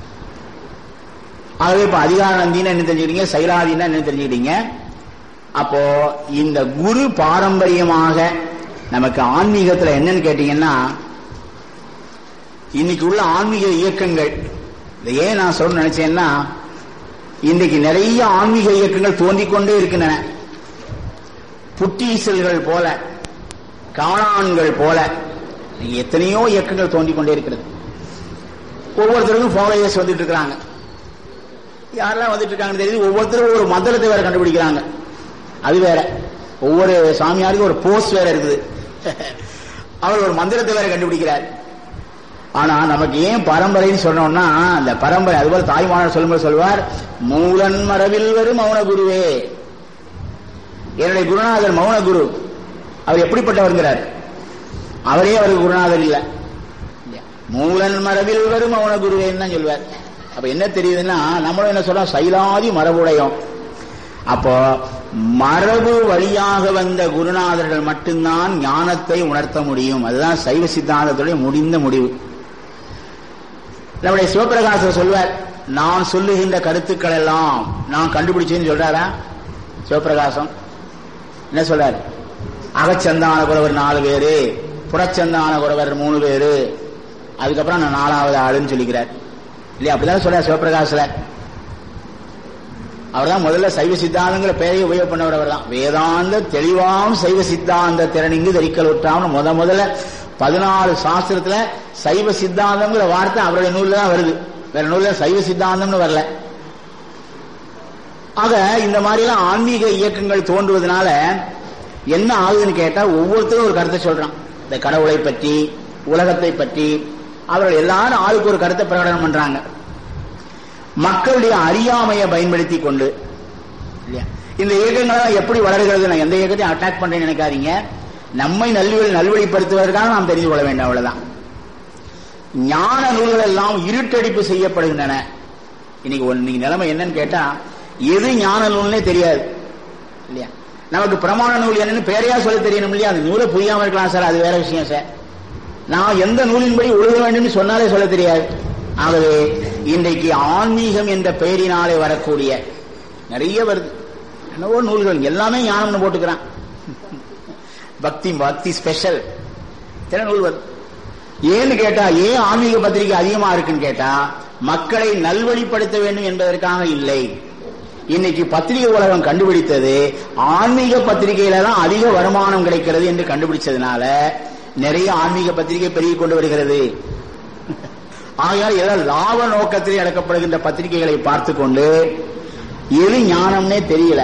ஆகவே இப்ப அதிகார நந்தின்னு என்ன தெரிஞ்சுக்கிட்டீங்க சைலாதினா என்ன தெரிஞ்சுக்கிட்டீங்க அப்போ இந்த குரு பாரம்பரியமாக நமக்கு ஆன்மீகத்துல என்னன்னு கேட்டீங்கன்னா இன்னைக்கு உள்ள ஆன்மீக இயக்கங்கள் இதை ஏன் நான் சொல்ல நினைச்சேன்னா இன்றைக்கு நிறைய ஆன்மீக இயக்கங்கள் தோன்றிக் கொண்டே இருக்கின்றன புட்டீசல்கள் போல காணான்கள் போல எத்தனையோ இயக்கங்கள் தோன்றிக் கொண்டே இருக்கிறது ஒவ்வொருத்தருக்கும் ஃபாலோயர்ஸ் வந்துட்டு இருக்கிறாங்க யாரெல்லாம் வந்துட்டு இருக்காங்கன்னு தெரியுது ஒவ்வொருத்தரும் ஒரு மந்திரத்தை வேற கண்டுபிடிக்கிறாங்க அது வேற ஒவ்வொரு சாமியாருக்கும் ஒரு போஸ்ட் வேற இருக்குது அவர் ஒரு மந்திரத்தை வேற கண்டுபிடிக்கிறார் ஆனா நமக்கு ஏன் பரம்பரைன்னு சொன்னோம்னா அந்த பரம்பரை அதுபோல தாய்மானர் சொல்லும்போது சொல்வார் மூலன் மரபில் வரும் மௌன குருவே என்னுடைய குருநாதர் மௌன குரு அவர் எப்படிப்பட்டவருங்கிறார் அவரே அவருக்கு குருநாதர் இல்ல மூலன் மரபில் வரும் மௌன குருவேன்னு தான் சொல்வார் அப்ப என்ன தெரியுதுன்னா நம்மளும் என்ன சொல்றோம் சைலாதி மரபுடையோம் அப்போ மரபு வழியாக வந்த குருநாதர்கள் மட்டும்தான் ஞானத்தை உணர்த்த முடியும் அதுதான் சைவ சித்தாந்தத்துடைய முடிந்த முடிவு நம்முடைய சிவபிரகாசர் சொல்வார் நான் சொல்லுகின்ற கருத்துக்கள் எல்லாம் நான் கண்டுபிடிச்சேன்னு சொல்றாரா சிவபிரகாசம் என்ன சொல்றாரு அகச்சந்தான குறவர் நாலு பேரு புறச்சந்தான குறவர் மூணு பேரு அதுக்கப்புறம் நான் நாலாவது ஆளுன்னு சொல்லிக்கிறார் இல்லையா அப்படிதான் சொல்றார் சிவபிரகாசில அவர் தான் முதல்ல சைவ சித்தாந்தங்கிற பெயரை உபயோக பண்ணவர் அவர் தான் வேதாந்த தெளிவாம் சைவ சித்தாந்த திறனிங்கு தரிக்கல் விட்டாம்னு முத முதல்ல பதினாலு சாஸ்திரத்துல சைவ சித்தாந்தம்ங்கிற வார்த்தை அவருடைய நூல்ல தான் வருது வேற நூல்ல சைவ சித்தாந்தம்னு வரல ஆக இந்த மாதிரி எல்லாம் ஆன்மீக இயக்கங்கள் தோன்றுவதனால என்ன ஆகுதுன்னு கேட்டா ஒவ்வொருத்தரும் ஒரு கருத்தை சொல்றான் இந்த கடவுளை பற்றி உலகத்தை பற்றி அவர்கள் எல்லாரும் ஆளுக்கு ஒரு கருத்தை பிரகடனம் பண்றாங்க மக்களுடைய அறியாமையை பயன்படுத்தி கொண்டு இல்லையா இந்த இயக்கங்கள் எப்படி வளர்கிறது நான் எந்த இயக்கத்தையும் அட்டாக் பண்றேன்னு நினைக்காதீங்க நம்மை நல்வழி நல்வழிப்படுத்துவதற்காக நாம் தெரிந்து கொள்ள வேண்டும் அவ்வளவுதான் ஞான நூல்கள் எல்லாம் இருட்டடிப்பு செய்யப்படுகின்றன இன்னைக்கு இன்னைக்கு நிலைமை என்னன்னு கேட்டா எது ஞான நூல்னே தெரியாது இல்லையா நமக்கு பிரமாண நூல் என்னன்னு பேரையா சொல்ல தெரியணும் இல்லையா அந்த நூலை புரியாம இருக்கலாம் சார் அது வேற விஷயம் சார் நான் எந்த நூலின்படி ஒழுக வேண்டும் சொன்னாலே சொல்ல தெரியாது ஆகவே இன்றைக்கு ஆன்மீகம் என்ற பெயரினாலே வரக்கூடிய நிறைய வருது என்னவோ நூல்கள் எல்லாமே ஞானம்னு போட்டுக்கிறான் பக்தி பக்தி ஸ்பெஷல் எத்தனை நூல் வருது ஏன்னு கேட்டா ஏன் ஆன்மீக பத்திரிகை அதிகமா இருக்குன்னு கேட்டா மக்களை நல்வழிப்படுத்த வேண்டும் என்பதற்காக இல்லை இன்னைக்கு பத்திரிகை உலகம் கண்டுபிடித்தது ஆன்மீக பத்திரிகையில தான் அதிக வருமானம் கிடைக்கிறது என்று கண்டுபிடிச்சதுனால நிறைய ஆன்மீக பத்திரிகை பெருகி கொண்டு வருகிறது ஆகையால் ஏதோ லாப நோக்கத்தில் அடக்கப்படுகின்ற பத்திரிகைகளை பார்த்து கொண்டு எது ஞானம்னே தெரியல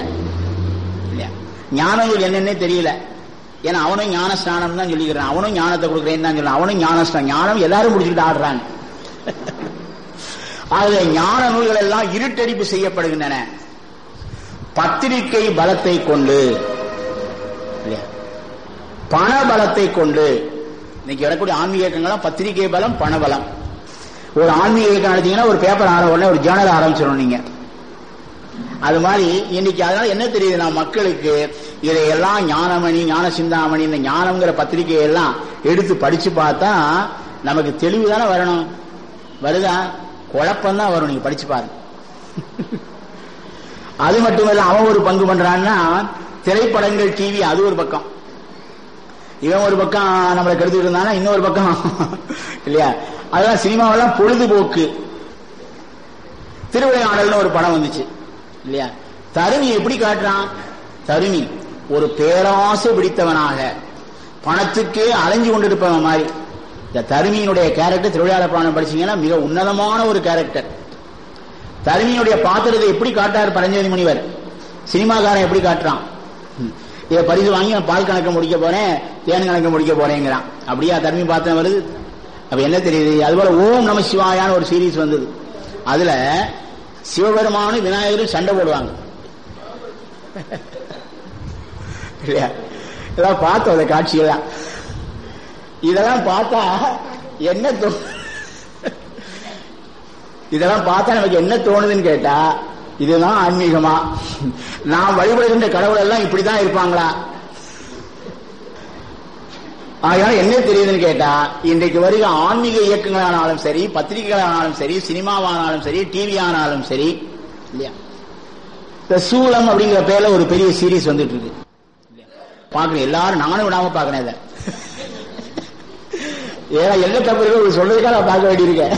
ஞானம் என்னன்னே தெரியல ஏன்னா அவனும் ஞான ஸ்நானம் தான் சொல்லிக்கிறான் அவனும் ஞானத்தை கொடுக்குறேன்னு தான் சொல்றான் அவனும் ஞான ஞானம் எல்லாரும் முடிச்சுக்கிட்டு ஆடுறாங்க ஆகவே ஞான நூல்கள் எல்லாம் இருட்டடிப்பு செய்யப்படுகின்றன பத்திரிகை பலத்தை கொண்டு இல்லையா? பண பலத்தை கொண்டு இன்னைக்கு வரக்கூடிய ஆன்மீக இயக்கங்கள்லாம் பத்திரிகை பலம் பண பலம் ஒரு ஆன்மீக இயக்கம் நடத்தீங்கன்னா ஒரு பேப்பர் ஆர உடனே ஒரு ஜேர்னல் ஆரம்பிச்சிடணும் நீங்க அது மாதிரி இன்னைக்கு அதனால என்ன தெரியுதுன்னா மக்களுக்கு இதையெல்லாம் ஞானமணி ஞான சிந்தாமணி இந்த ஞானம்ங்கிற பத்திரிகையை எல்லாம் எடுத்து படிச்சு பார்த்தா நமக்கு தெளிவு தானே வரணும் வருதா குழப்பம் தான் வரும் நீங்க படிச்சு பாருங்க அது மட்டுமல்ல அவன் ஒரு பங்கு பண்றான்னா திரைப்படங்கள் டிவி அது ஒரு பக்கம் இவன் ஒரு பக்கம் நம்மளை கெடுத்துட்டு இருந்தானா இன்னொரு பக்கம் இல்லையா அதெல்லாம் சினிமாவெல்லாம் பொழுதுபோக்கு திருவிளையாடல்னு ஒரு படம் வந்துச்சு இல்லையா தருமி எப்படி காட்டுறான் தருமி ஒரு பேராசை பிடித்தவனாக பணத்துக்கே அலைஞ்சு கொண்டிருப்பவன் மாதிரி இந்த தருமியினுடைய கேரக்டர் திருவிளையாடல் புராணம் படிச்சீங்கன்னா மிக உன்னதமான ஒரு கேரக்டர் தருமியினுடைய பாத்திரத்தை எப்படி காட்டார் பரஞ்சோதி முனிவர் சினிமாக்காரன் எப்படி காட்டுறான் ம். இதை பரிசு வாங்கி நான் பால் கணக்கு முடிக்க போறேன் தேன் கணக்கு முடிக்க போறேங்கிறான் அப்படியா தருமி பாத்திரம் வருது அப்ப என்ன தெரியுது அதுபோல ஓம் நம சிவாயான்னு ஒரு சீரீஸ் வந்தது அதுல சிவபெருமானும் விநாயகரும் சண்டை போடுவாங்க இல்லையா இதெல்லாம் பார்த்தோம் அந்த காட்சியெல்லாம் இதெல்லாம் பார்த்தா என்ன தோ இதெல்லாம் பார்த்தா நமக்கு என்ன தோணுதுன்னு கேட்டா இதுதான் ஆன்மீகமா நாம் வழிபடுகின்ற கடவுள் எல்லாம் இப்படிதான் இருப்பாங்களா ஆகையால என்ன தெரியுதுன்னு கேட்டா இன்றைக்கு வருகிற ஆன்மீக இயக்கங்களானாலும் சரி பத்திரிகைகளானாலும் சரி சினிமாவானாலும் சரி டிவி ஆனாலும் சரி இல்லையா இந்த சூளம் அப்படிங்கிற பேர்ல ஒரு பெரிய சீரிஸ் வந்துட்டு இருக்கு பாக்குறேன் எல்லாரும் நானும் விடாம பாக்குறேன் இதை ஏன்னா என்ன தப்பு இருக்கு உங்களுக்கு சொல்றதுக்காக நான் பார்க்க வேண்டியிருக்கேன்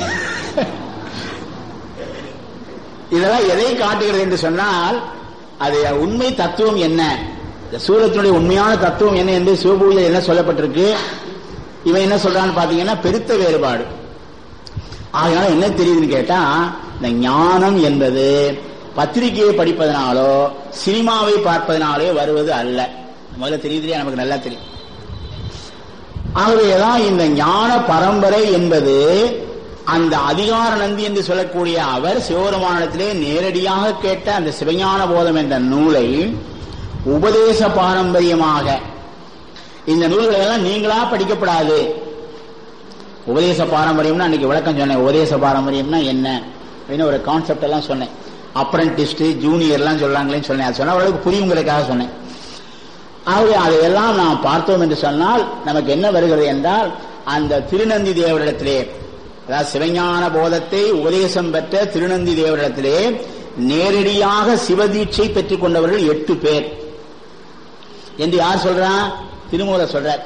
இதெல்லாம் எதை காட்டுகிறது என்று சொன்னால் அது உண்மை தத்துவம் என்ன இந்த சூரத்தினுடைய உண்மையான தத்துவம் என்ன என்று சிவபூஜை என்ன சொல்லப்பட்டிருக்கு இவன் என்ன சொல்றான்னு பாத்தீங்கன்னா பெருத்த வேறுபாடு ஆகையால என்ன தெரியுதுன்னு கேட்டா இந்த ஞானம் என்பது பத்திரிகையை படிப்பதனாலோ சினிமாவை பார்ப்பதனாலோ வருவது அல்ல முதல்ல தெரியுது நமக்கு நல்லா தெரியும் ஆகவேதான் இந்த ஞான பரம்பரை என்பது அந்த அதிகார நந்தி என்று சொல்லக்கூடிய அவர் சிவபெருமானத்திலே நேரடியாக கேட்ட அந்த சிவஞான போதம் என்ற நூலை உபதேச பாரம்பரியமாக இந்த நூல்களை எல்லாம் நீங்களா படிக்கப்படாது உபதேச பாரம்பரியம்னா அன்னைக்கு விளக்கம் சொன்னேன் உபதேச பாரம்பரியம்னா என்ன அப்படின்னு ஒரு கான்செப்ட் எல்லாம் சொன்னேன் அப்ரண்டிஸ்ட் ஜூனியர் எல்லாம் சொல்றாங்களேன்னு சொன்னேன் அது சொன்ன அளவுக்கு புரியுங்கிறதுக்காக சொன்னேன் ஆகவே அதையெல்லாம் நாம் பார்த்தோம் என்று சொன்னால் நமக்கு என்ன வருகிறது என்றால் அந்த திருநந்தி தேவரிடத்திலே அதாவது சிவஞான போதத்தை உபதேசம் பெற்ற திருநந்தி தேவரிடத்திலே நேரடியாக சிவதீட்சை பெற்றுக் கொண்டவர்கள் எட்டு பேர் என்று யார் சொல்றா திருமூல சொல்றார்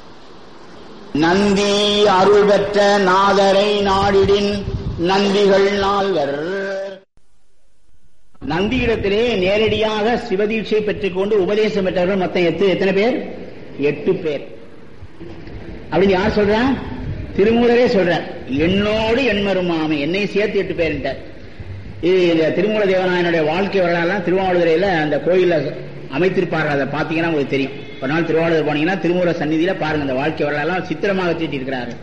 நந்தி அருள் பெற்ற நாதரை நாடிடின் நந்திகள் நால்வர் நந்தியிடத்திலே நேரடியாக சிவதீட்சை பெற்றுக்கொண்டு உபதேசம் பெற்றவர்கள் மொத்தம் எத்து எத்தனை பேர் எட்டு பேர் அப்படின்னு யார் சொல்றா திருமூலரே சொல்றார் என்னோடு எண்மருமாமை என்னை சேர்த்து எட்டு பேர் இது இந்த திருமூல தேவநாயனுடைய வாழ்க்கை வரலாறுலாம் திருவாவூதுறையில அந்த கோயில்ல அமைத்திருப்பார்கள் அதை பாத்தீங்கன்னா உங்களுக்கு தெரியும் ஒரு நாள் திருவாவூர் போனீங்கன்னா திருமூல சந்நிதியில பாருங்க அந்த வாழ்க்கை வரலாறுலாம் சித்திரமாக தீட்டியிருக்கிறாரு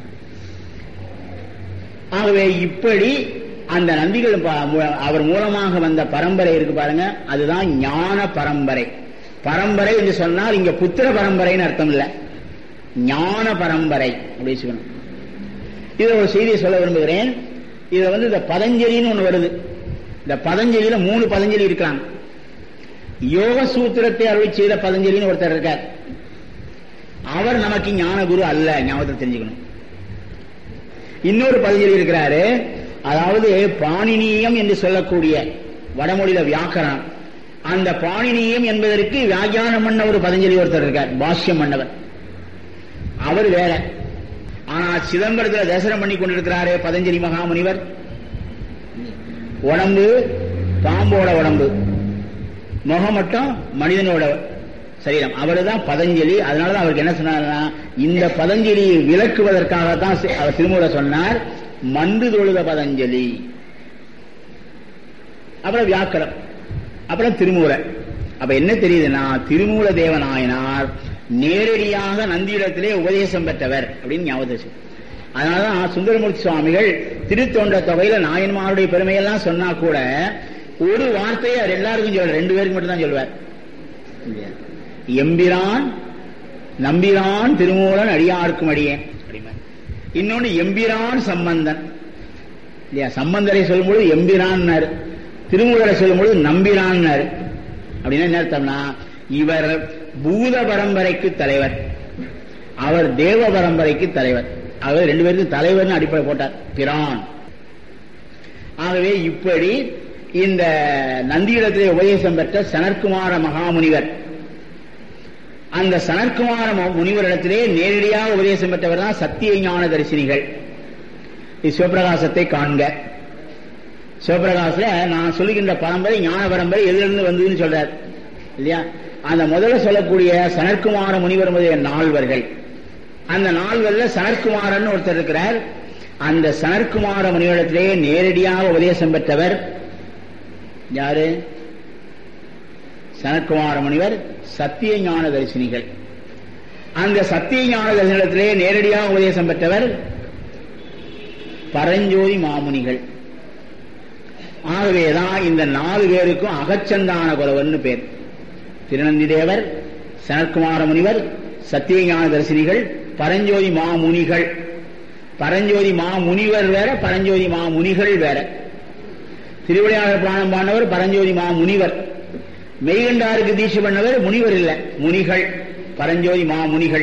ஆகவே இப்படி அந்த நந்திகள் ப- மு- அவர் மூலமாக வந்த பரம்பரை இருக்கு பாருங்க அதுதான் ஞான பரம்பரை பரம்பரை என்று சொன்னால் இங்க புத்திர பரம்பரைன்னு அர்த்தம் இல்ல ஞான பரம்பரை அப்படி வச்சுக்கணும் இதுல ஒரு செய்தியை சொல்ல விரும்புகிறேன் இதுல வந்து இந்த பதஞ்சலின்னு ஒண்ணு வருது இந்த பதஞ்சலியில மூணு பதஞ்சலி இருக்காங்க யோக சூத்திரத்தை அருளை செய்த பதஞ்சலின்னு ஒருத்தர் இருக்கார் அவர் நமக்கு ஞான குரு அல்ல ஞாபகத்தை தெரிஞ்சுக்கணும் இன்னொரு பதஞ்சலி இருக்கிறாரு அதாவது பாணினியம் என்று சொல்லக்கூடிய வடமொழியில வியாக்கரணம் அந்த பாணினியம் என்பதற்கு வியாக்கியானம் பண்ண ஒரு பதஞ்சலி ஒருத்தர் இருக்கார் பாஷ்யம் பண்ணவர் அவர் வேற ஆனா சிதம்பரத்துல தரிசனம் பண்ணி கொண்டிருக்கிறாரே பதஞ்சலி மகாமுனிவர் உடம்பு பாம்போட உடம்பு முகம் மட்டும் மனிதனோட சரீரம் அவர்தான் பதஞ்சலி அதனாலதான் அவருக்கு என்ன சொன்னார்னா இந்த பதஞ்சலியை விளக்குவதற்காகத்தான் சி- அவர் திருமூல சொன்னார் மந்து தொழுத பதஞ்சலி அப்புறம் வியாக்கரம் அப்புறம் திருமூல அப்ப என்ன தெரியுதுன்னா திருமூல தேவநாயனார் நேரடியாக நந்தியிடத்திலே உபதேசம் பெற்றவர் அப்படின்னு ஞாபகம் வச்சு. அதனாலதான் சுந்தரமூர்த்தி சுவாமிகள் திருத்தொண்ட தொகையில நாயன்மாருடைய பெருமையெல்லாம் சொன்னா கூட ஒரு வார்த்தையை அவர் எல்லாருக்கும் சொல்ற ரெண்டு பேருக்கு மட்டும் தான் சொல்வார் எம்பிரான் நம்பிரான் திருமூலன் அடியார்க்கும் அடியேன் அப்படிம்பார். இன்னொன்னு எம்பிரான் சம்பந்தன் இல்லையா சம்பந்தரை சொல்லும்போது எம்பிரான்னாரு திருமூலரை சொல்லும்போது நம்பிரான்னாரு அப்படின்னா என்ன அர்த்தம்னா இவர் பூத பரம்பரைக்கு தலைவர் அவர் தேவ பரம்பரைக்கு தலைவர் அவர் ரெண்டு பேருக்கும் தலைவர்னு அடிப்படை போட்டார் பிரான் ஆகவே இப்படி இந்த நந்தியிடத்திலே உபதேசம் பெற்ற சனற்குமார மகாமுனிவர் அந்த சனற்குமார ம- முனிவரிடத்திலே நேரடியாக உபதேசம் பெற்றவர் தான் சத்திய ஞான தரிசினிகள் இது சிவபிரகாசத்தை காண்க சிவபிரகாசல நான் சொல்லுகின்ற பரம்பரை ஞான பரம்பரை எதிலிருந்து வந்ததுன்னு சொல்றார் இல்லையா அந்த முதல்ல சொல்லக்கூடிய சனற்குமார முனிவர் முதலிய நால்வர்கள் அந்த நால்வர்ல சனற்குமாரன் ஒருத்தர் இருக்கிறார் அந்த சனற்குமார முனிவரிடத்திலே நேரடியாக உபதேசம் பெற்றவர் யாரு சனற்குமார முனிவர் சத்திய ஞான தரிசினிகள் அந்த சத்திய ஞான தரிசனத்திலே நேரடியாக உபதேசம் பெற்றவர் பரஞ்சோதி மாமுனிகள் ஆகவேதான் இந்த நாலு பேருக்கும் அகச்சந்தான குலவர்னு பேர் திருநந்தி தேவர் சனற்குமார முனிவர் சத்தியஞான தரிசினிகள் பரஞ்சோதி மாமுனிகள் பரஞ்சோதி மாமுனிவர் வேற பரஞ்சோதி மாமுனிகள் வேற திருவிளையாடல் புராணம் பாண்டவர் பரஞ்சோதி மாமுனிவர் மெய்கண்டாருக்கு தீட்சை பண்ணவர் முனிவர் இல்ல முனிகள் பரஞ்சோதி மாமுனிகள்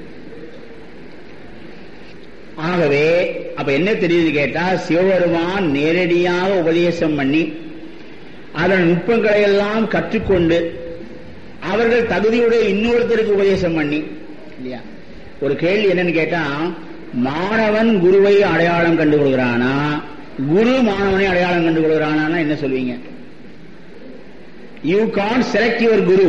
ஆகவே அப்ப என்ன தெரியுது கேட்டா சிவபெருமான் நேரடியாக உபதேசம் பண்ணி அதன் நுட்பங்களை எல்லாம் கற்றுக்கொண்டு அவர்கள் தகுதியுடைய இன்னொருத்தருக்கு உபதேசம் பண்ணி இல்லையா ஒரு கேள்வி என்னன்னு கேட்டா மாணவன் குருவை அடையாளம் கண்டு கொள்கிறானா குரு மாணவனை அடையாளம் கண்டு கொள்கிறானா என்ன சொல்வீங்க you can select your guru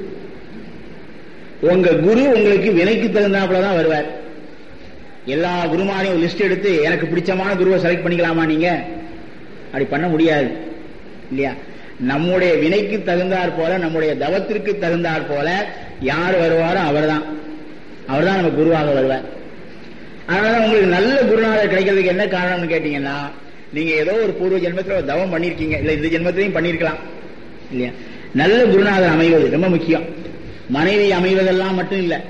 உங்க குரு உங்களுக்கு வினைக்கு தகுந்தாப்புல தான் வருவார் எல்லா குருமாரையும் ஒரு லிஸ்ட் எடுத்து எனக்கு பிடிச்சமான குருவை செலக்ட் பண்ணிக்கலாமா நீங்க அப்படி பண்ண முடியாது இல்லையா நம்முடைய வினைக்கு தகுந்தாற் போல நம்முடைய தவத்திற்கு தகுந்தாற் போல யார் வருவாரோ அவர்தான் அவர்தான் நம்ம குருவாக வருவார் அதனால உங்களுக்கு நல்ல குருநாதர் கிடைக்கிறதுக்கு என்ன காரணம்னு கேட்டீங்கன்னா நீங்க ஏதோ ஒரு பூர்வ ஜென்மத்தில் ஒரு தவம் பண்ணிருக்கீங்க இல்ல இந்த ஜென்மத்திலையும் பண்ணிருக்கலாம் இல்லையா நல்ல குருநாதர் அமைவது ரொம்ப முக்கியம் மனைவி அமைவதெல்லாம் மட்டும் இல்ல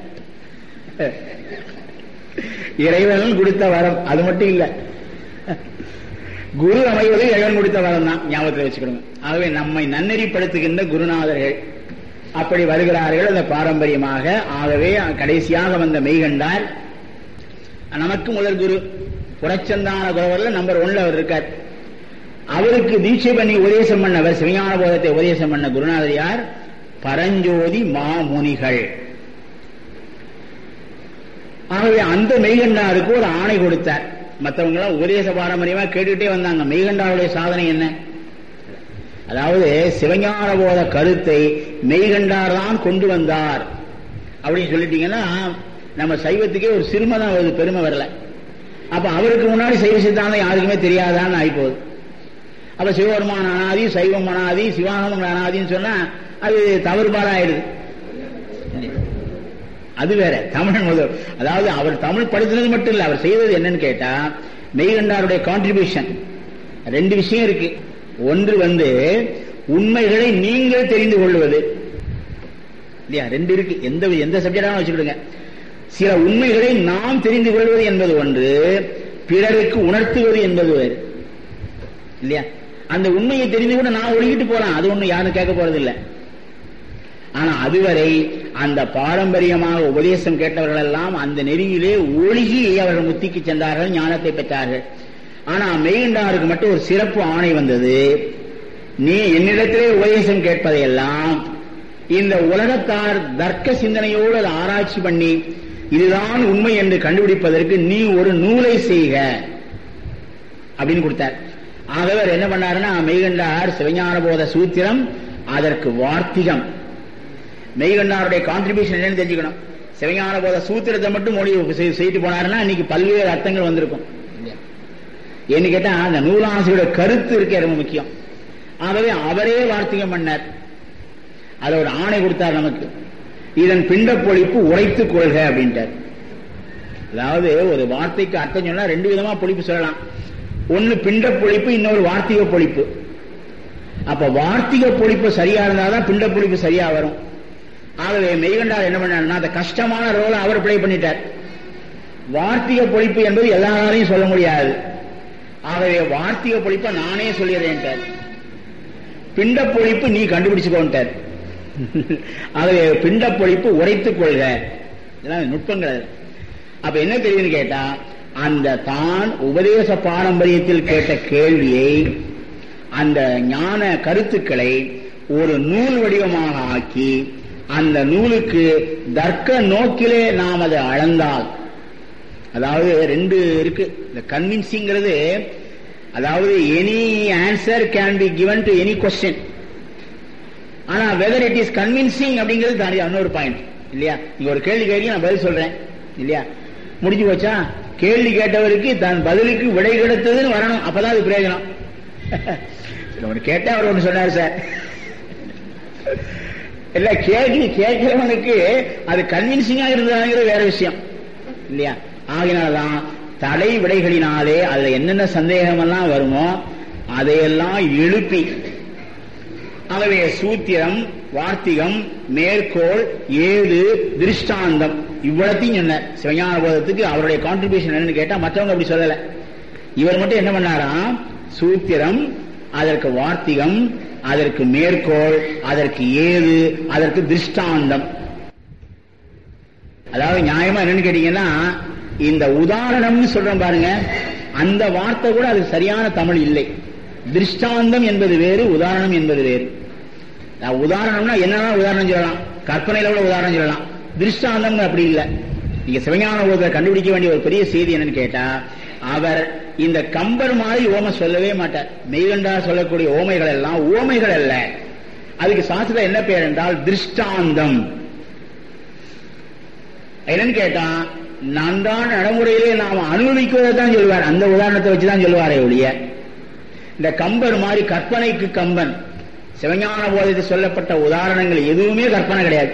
இறைவன் கொடுத்த வரம் அது மட்டும் இல்ல குரு அமைவது இறைவன் கொடுத்த வரம் தான் ஞாபகத்தில் வச்சுக்கணும் ஆகவே நம்மை நன்னெறிப்படுத்துகின்ற குருநாதர்கள் அப்படி வருகிறார்கள் அந்த பாரம்பரியமாக ஆகவே கடைசியாக வந்த மெய்கண்டார் நமக்கு முதல் குரு புறச்சந்தான குரவர்ல நம்பர் ஒன்ல அவர் இருக்கார் அவருக்கு தீட்சை பண்ணி உபதேசம் பண்ணவர் சிவஞான போதத்தை உபதேசம் பண்ண குருநாதர் யார் பரஞ்சோதி மாமுனிகள் ஆகவே அந்த மெய்கண்டாருக்கு ஒரு ஆணை கொடுத்தார் மற்றவங்க எல்லாம் உபதேச பாரம்பரியமா கேட்டுக்கிட்டே வந்தாங்க மெய்கண்டாருடைய சாதனை என்ன அதாவது சிவஞான போத கருத்தை மெய்கண்டார் தான் கொண்டு வந்தார் அப்படின்னு சொல்லிட்டீங்கன்னா நம்ம சைவத்துக்கே ஒரு சிறுமை தான் வருது பெருமை வரல அப்ப அவருக்கு முன்னாடி சைவ சித்தாந்தம் யாருக்குமே தெரியாதான்னு ஆயிப்போகுது அப்ப சிவபெருமான அனாதி சைவம் அனாதி சிவானந்தம் அனாதின்னு சொன்னா அது தவறுபாடாயிடுது அது வேற தமிழ் முதல் அதாவது அவர் தமிழ் படித்தது மட்டும் இல்ல அவர் செய்தது என்னன்னு கேட்டா மெய்கண்டாருடைய கான்ட்ரிபியூஷன் ரெண்டு விஷயம் இருக்கு ஒன்று வந்து உண்மைகளை நீங்கள் தெரிந்து கொள்வது இல்லையா ரெண்டு இருக்கு எந்த எந்த சப்ஜெக்டாக வச்சுக்கிடுங்க சில உண்மைகளை நாம் தெரிந்து கொள்வது என்பது ஒன்று பிறருக்கு உணர்த்துவது என்பது வேறு இல்லையா அந்த உண்மையை தெரிந்து கூட நான் ஒழுகிட்டு போலாம் அது ஒண்ணு யாரும் கேட்க போறது இல்லை ஆனா அதுவரை அந்த பாரம்பரியமாக உபதேசம் கேட்டவர்கள் எல்லாம் அந்த நெறியிலே ஒழுகி அவர்கள் முத்திக்கு சென்றார்கள் ஞானத்தை பெற்றார்கள் ஆனா மெய்கண்டாருக்கு மட்டும் ஒரு சிறப்பு ஆணை வந்தது நீ என்னிடத்திலே உபதேசம் கேட்பதையெல்லாம் இந்த உலகத்தார் தர்க்க சிந்தனையோடு அதை ஆராய்ச்சி பண்ணி இதுதான் உண்மை என்று கண்டுபிடிப்பதற்கு நீ ஒரு நூலை செய்க அப்படின்னு கொடுத்தார் ஆகவே அவர் என்ன பண்ணாருன்னா மெய்கண்டார் சிவஞான போத சூத்திரம் அதற்கு வார்த்திகம் மெய்கண்டாருடைய கான்ட்ரிபியூஷன் என்னன்னு தெரிஞ்சுக்கணும் சிவஞான போத சூத்திரத்தை மட்டும் மொழி செய்துட்டு போனாருன்னா இன்னைக்கு பல்வேறு அர்த்தங்கள் வந்திருக்கும் ஏன்னு கேட்டா அந்த நூலாசியோட கருத்து இருக்கே ரொம்ப முக்கியம் ஆகவே அவரே வார்த்திகம் பண்ணார் அதோட ஆணை கொடுத்தார் நமக்கு இதன் பிண்ட பொழிப்பு உரைத்துக் கொள்க அப்படின்ட்டார் அதாவது ஒரு வார்த்தைக்கு அர்த்தம் சொன்னா ரெண்டு விதமா பொழிப்பு சொல்லலாம் ஒன்னு பிண்ட பொழிப்பு இன்னொரு வார்த்திக பொழிப்பு அப்ப வார்த்திக பொழிப்பு சரியா இருந்தாதான் பிண்ட பொழிப்பு சரியா வரும் ஆகவே மெய்கண்டார் என்ன பண்ணாருன்னா அந்த கஷ்டமான ரோலை அவர் பிளே பண்ணிட்டார் வார்த்திக பொழிப்பு என்பது எல்லாராலையும் சொல்ல முடியாது ஆகவே வார்த்திக பொழிப்பை நானே சொல்லிடுறேன்ட்டார் பிண்ட பொழிப்பு நீ கண்டுபிடிச்சுக்கோன்ட்டார் ஆகவே பிண்ட பொழிப்பு உரைத்துக் கொள்க இதெல்லாம் நுட்பங்கள் அது. அப்ப என்ன தெரியுதுன்னு கேட்டா அந்த தான் உபதேச பாரம்பரியத்தில் கேட்ட கேள்வியை அந்த ஞான கருத்துக்களை ஒரு நூல் வடிவமாக ஆக்கி அந்த நூலுக்கு தர்க்க நோக்கிலே நாம் அதை அளந்தால் அதாவது ரெண்டு இருக்கு இந்த கன்வின்சிங்கிறது அதாவது any answer can be given to any question ஆனா வெதர் இட் இஸ் கன்வின்சிங் அப்படிங்கிறது தாண்டி இன்னொரு பாயிண்ட் இல்லையா நீங்க ஒரு கேள்வி கேட்க நான் பதில் சொல்றேன் இல்லையா முடிஞ்சு போச்சா கேள்வி கேட்டவருக்கு தன் பதிலுக்கு விடை கிடைத்ததுன்னு வரணும் அப்பதான் அது பிரயோஜனம் ஒன்று கேட்டா அவர் ஒன்று சொன்னார் சார் இல்ல கேள்வி கேட்கிறவனுக்கு அது கன்வின்சிங்கா இருந்ததாங்கிறது வேற விஷயம் இல்லையா ஆகினால்தான் தடை விடைகளினாலே அதுல என்னென்ன சந்தேகம் எல்லாம் வருமோ அதையெல்லாம் எழுப்பி ஆகவே சூத்திரம் வார்த்திகம் மேற்கோள் ஏது திருஷ்டாந்தம் இவ்வளத்தையும் சொன்னார் சிவஞான போதத்துக்கு அவருடைய கான்ட்ரிபியூஷன் என்னன்னு கேட்டா மற்றவங்க அப்படி சொல்லல இவர் மட்டும் என்ன பண்ணாராம் சூத்திரம் அதற்கு வார்த்திகம் அதற்கு மேற்கோள் அதற்கு ஏது அதற்கு திருஷ்டாந்தம் அதாவது நியாயமா என்னன்னு கேட்டீங்கன்னா இந்த உதாரணம்னு சொல்றோம் பாருங்க அந்த வார்த்தை கூட அதுக்கு சரியான தமிழ் இல்லை திருஷ்டாந்தம் என்பது வேறு உதாரணம் என்பது வேறு நான் உதாரணம்னா என்னன்னா உதாரணம் சொல்லலாம் கற்பனையில கூட உதாரணம் சொல்லலாம் திருஷ்டாந்தம் அப்படி இல்லை நீங்க சிவஞான போதத்தை கண்டுபிடிக்க வேண்டிய ஒரு பெரிய செய்தி என்னன்னு கேட்டா அவர் இந்த கம்பர் மாதிரி ஓமை சொல்லவே மாட்டார் மெய்கண்டா சொல்லக்கூடிய ஓமைகள் எல்லாம் ஓமைகள் அல்ல அதுக்கு சாஸ்திரம் என்ன பேர் என்றால் திருஷ்டாந்தம் என்னன்னு கேட்டா நன்றான நடைமுறையிலே நாம் அனுபவிக்குவதை தான் சொல்வார் அந்த உதாரணத்தை வச்சுதான் சொல்லுவாரே ஒழிய இந்த கம்பர் மாதிரி கற்பனைக்கு கம்பன் சிவஞான போதத்தில் சொல்லப்பட்ட உதாரணங்கள் எதுவுமே கற்பனை கிடையாது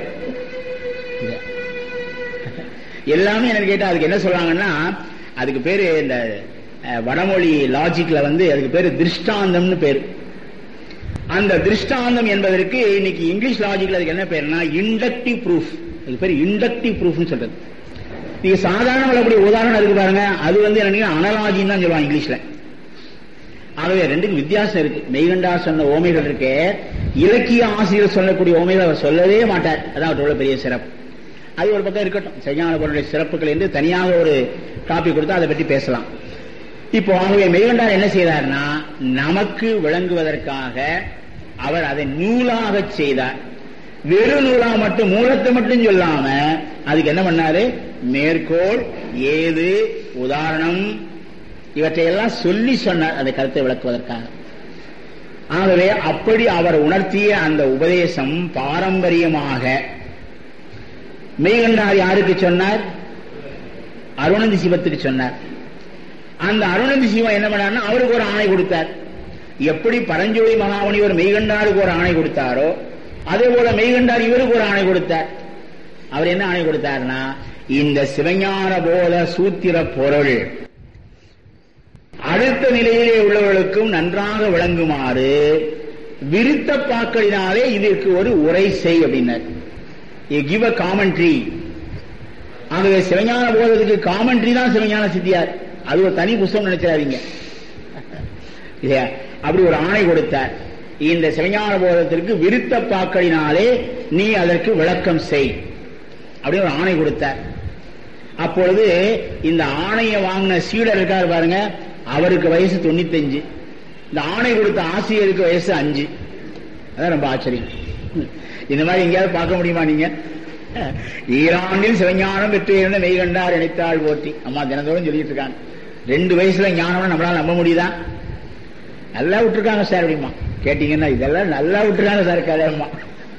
எல்லாமே எனக்கு கேட்டா அதுக்கு என்ன சொல்றாங்கன்னா அதுக்கு பேரு இந்த அஹ், வடமொழி லாஜிக்ல வந்து அதுக்கு பேரு திருஷ்டாந்தம்னு பேரு அந்த திருஷ்டாந்தம் என்பதற்கு இன்னைக்கு இங்கிலீஷ் லாஜிக்ல அதுக்கு என்ன பேருனா இண்டக்டிவ் ப்ரூஃப் அதுக்கு பேர் இண்டக்டிவ் ப்ரூஃப்னு சொல்றது நீங்க சாதாரண வரக்கூடிய உதாரணம் இருக்கு பாருங்க அது வந்து என்ன அனலாஜின்னு தான் சொல்லுவாங்க இங்கிலீஷ்ல ஆகவே ரெண்டுக்கும் வித்தியாசம் இருக்கு மெய்கண்டா சொன்ன ஓமைகள் இருக்கே இலக்கிய ஆசிரியர் சொல்லக்கூடிய ஓமைகள் அவர் சொல்லவே மாட்டார் அதான் அவரோட பெரிய சிறப்பு அது ஒரு பக்கம் இருக்கட்டும் சரியான பொருளுடைய சிறப்புகள் என்று தனியாக ஒரு டாபிக் கொடுத்தா அதை பற்றி பேசலாம் இப்போ ஆகவே மெய்கண்டார் என்ன செய்தார்னா நமக்கு விளங்குவதற்காக அவர் அதை நூலாக செய்தார் வெறும் நூலா மட்டும் மூலத்தை மட்டும் சொல்லாம அதுக்கு என்ன பண்ணாரு மேற்கோள் ஏது உதாரணம் இவற்றையெல்லாம் சொல்லி சொன்னார் அந்த கருத்தை விளக்குவதற்காக ஆகவே அப்படி அவர் உணர்த்திய அந்த உபதேசம் பாரம்பரியமாக மெய்கண்டார் யாருக்கு சொன்னார் அருணந்தி சிவத்துக்கு சொன்னார் அந்த அருணந்தி சிவம் என்ன பண்ணார்னா அவருக்கு ஒரு ஆணை கொடுத்தார் எப்படி பரஞ்சோதி மகாமுனிவர் மெய்கண்டாருக்கு ஒரு ஆணை கொடுத்தாரோ அதே போல மெய்கண்டார் இவருக்கு ஒரு ஆணை கொடுத்தார் அவர் என்ன ஆணை கொடுத்தார்னா இந்த சிவஞான போல சூத்திர பொருள் அடுத்த நிலையிலே உள்ளவர்களுக்கும் நன்றாக விளங்குமாறு விருத்த பாக்களினாலே இதற்கு ஒரு உரை செய் அப்படின்னார் கிவ் அ காமெண்ட்ரி ஆகவே சிவஞான போதத்துக்கு காமெண்ட்ரி தான் சிவஞான சித்தியார் அது ஒரு தனி புஸ்தகம் நினைச்சாதீங்க இல்லையா அப்படி ஒரு ஆணை கொடுத்தார் இந்த சிவஞான போதத்திற்கு விருத்த பாக்களினாலே நீ அதற்கு விளக்கம் செய் அப்படின்னு ஒரு ஆணை கொடுத்தார் அப்பொழுது இந்த ஆணையை வாங்கின சீடர் இருக்காரு பாருங்க அவருக்கு வயசு தொண்ணூத்தஞ்சு இந்த ஆணை கொடுத்த ஆசிரியருக்கு வயசு அஞ்சு அதான் ரொம்ப ஆச்சரியம் இந்த மாதிரி எங்கேயாவது பார்க்க முடியுமா நீங்க ஈராண்டில் சிவஞானம் பெற்று இருந்த மெய்கண்டார் இணைத்தாள் போட்டி அம்மா தினந்தோறும் சொல்லிட்டு இருக்காங்க ரெண்டு வயசுல ஞானம் நம்மளால நம்ப முடியுதா நல்லா விட்டுருக்காங்க சார் அப்படிமா கேட்டீங்கன்னா இதெல்லாம் நல்லா விட்டுருக்காங்க சார் கதையம்மா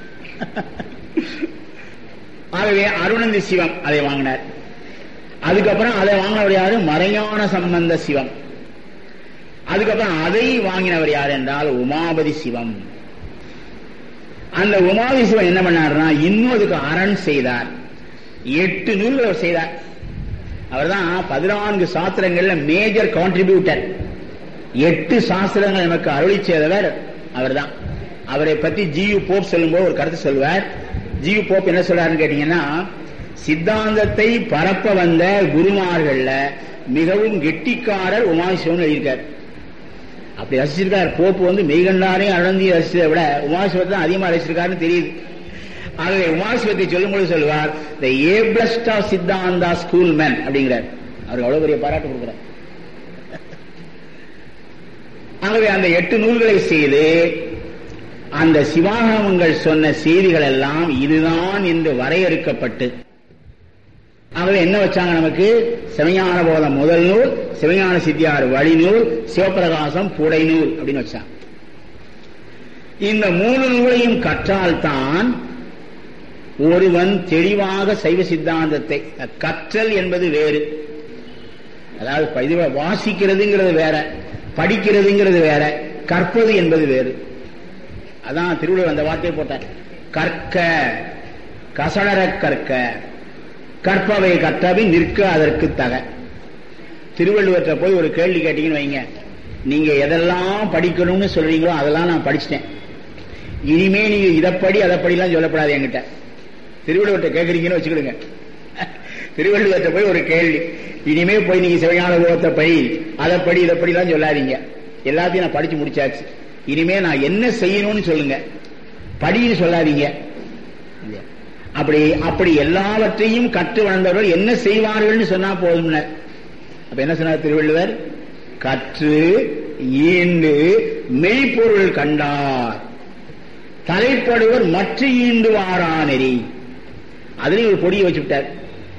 ஆகவே அருணந்தி சிவம் அதை வாங்கினார் அதுக்கப்புறம் அதை வாங்கினவர் யாரு மறைஞான சம்பந்த சிவம் அதுக்கப்புறம் அதை வாங்கினவர் யார் என்றால் உமாபதி சிவம் அந்த உமாபதி சிவம் என்ன பண்ணார்னா இன்னும் அதுக்கு அரண் செய்தார் எட்டு நூல்கள் அவர் செய்தார் அவர்தான் பதினான்கு சாஸ்திரங்கள்ல மேஜர் கான்ட்ரிபியூட்டர் எட்டு சாஸ்திரங்கள் நமக்கு அருளி செய்தவர் அவர்தான் அவரை பத்தி ஜியு போப் சொல்லும்போது ஒரு கருத்து சொல்வார் ஜியு போப் என்ன சொல்றாருன்னு கேட்டீங்கன்னா சித்தாந்தத்தை பரப்ப வந்த குருமார்கள்ல மிகவும் கெட்டிக்காரர் உமாசிவன் எழுதியிருக்கார் அப்படி ரசிச்சிருக்கார் போப்பு வந்து மெய்கண்டாரையும் அழந்தி ரசிச்சதை விட உமாசிவத்தை தான் அதிகமா ரசிச்சிருக்காருன்னு தெரியுது ஆகவே உமாசிவத்தை சொல்லும்போது சொல்லுவார் the ablest of Siddhanta school man அப்படிங்கிறார் அவருக்கு அவ்வளவு பெரிய பாராட்டு கொடுக்கிறார் ஆகவே அந்த எட்டு நூல்களை செய்து அந்த சிவாகமங்கள் சொன்ன செய்திகள் எல்லாம் இதுதான் என்று வரையறுக்கப்பட்டு ஆகவே என்ன வச்சாங்க நமக்கு சிவஞான போதம் முதல் நூல் சிவஞான சித்தியார் வழி நூல் சிவபிரகாசம் புடை நூல் அப்படின்னு வச்சாங்க இந்த மூணு நூலையும் கற்றால்தான் ஒருவன் தெளிவாக சைவ சித்தாந்தத்தை கற்றல் என்பது வேறு அதாவது இது வாசிக்கிறதுங்கிறது வேற படிக்கிறதுங்கிறது வேற கற்பது என்பது வேறு அதான் திருவள்ளுவர் அந்த வார்த்தையை போட்டார் கற்க கசடர கற்க கற்பவை கற்றபின் நிற்க அதற்கு தக திருவள்ளுவற்ற போய் ஒரு கேள்வி கேட்டீங்கன்னு வைங்க நீங்க எதெல்லாம் படிக்கணும்னு சொல்றீங்களோ அதெல்லாம் நான் படிச்சிட்டேன் இனிமே நீங்க இதைப்படி அதைப்படிலாம் சொல்லப்படாது என்கிட்ட திருவள்ளுவர்கிட்ட கேட்கறீங்கன்னு வச்சுக்கிடுங்க திருவள்ளுவர்கிட்ட போய் ஒரு கேள்வி இனிமே போய் நீங்க சிவஞான போகத்தை படி அதைப்படி இதைப்படிலாம் சொல்லாதீங்க எல்லாத்தையும் நான் படிச்சு முடிச்சாச்சு இனிமே நான் என்ன செய்யணும்னு சொல்லுங்க படின்னு சொல்லாதீங்க அப்படி அப்படி எல்லாவற்றையும் கற்று வளர்ந்தவர்கள் என்ன செய்வார்கள்னு சொன்னா போதும் அப்ப என்ன சொன்னார் திருவள்ளுவர் கற்று ஈண்டு மெய்ப்பொருள் கண்டார் தலைப்படுவர் மற்ற ஈண்டு வாரானெறி அதுலயும் ஒரு பொடியை வச்சுட்டார்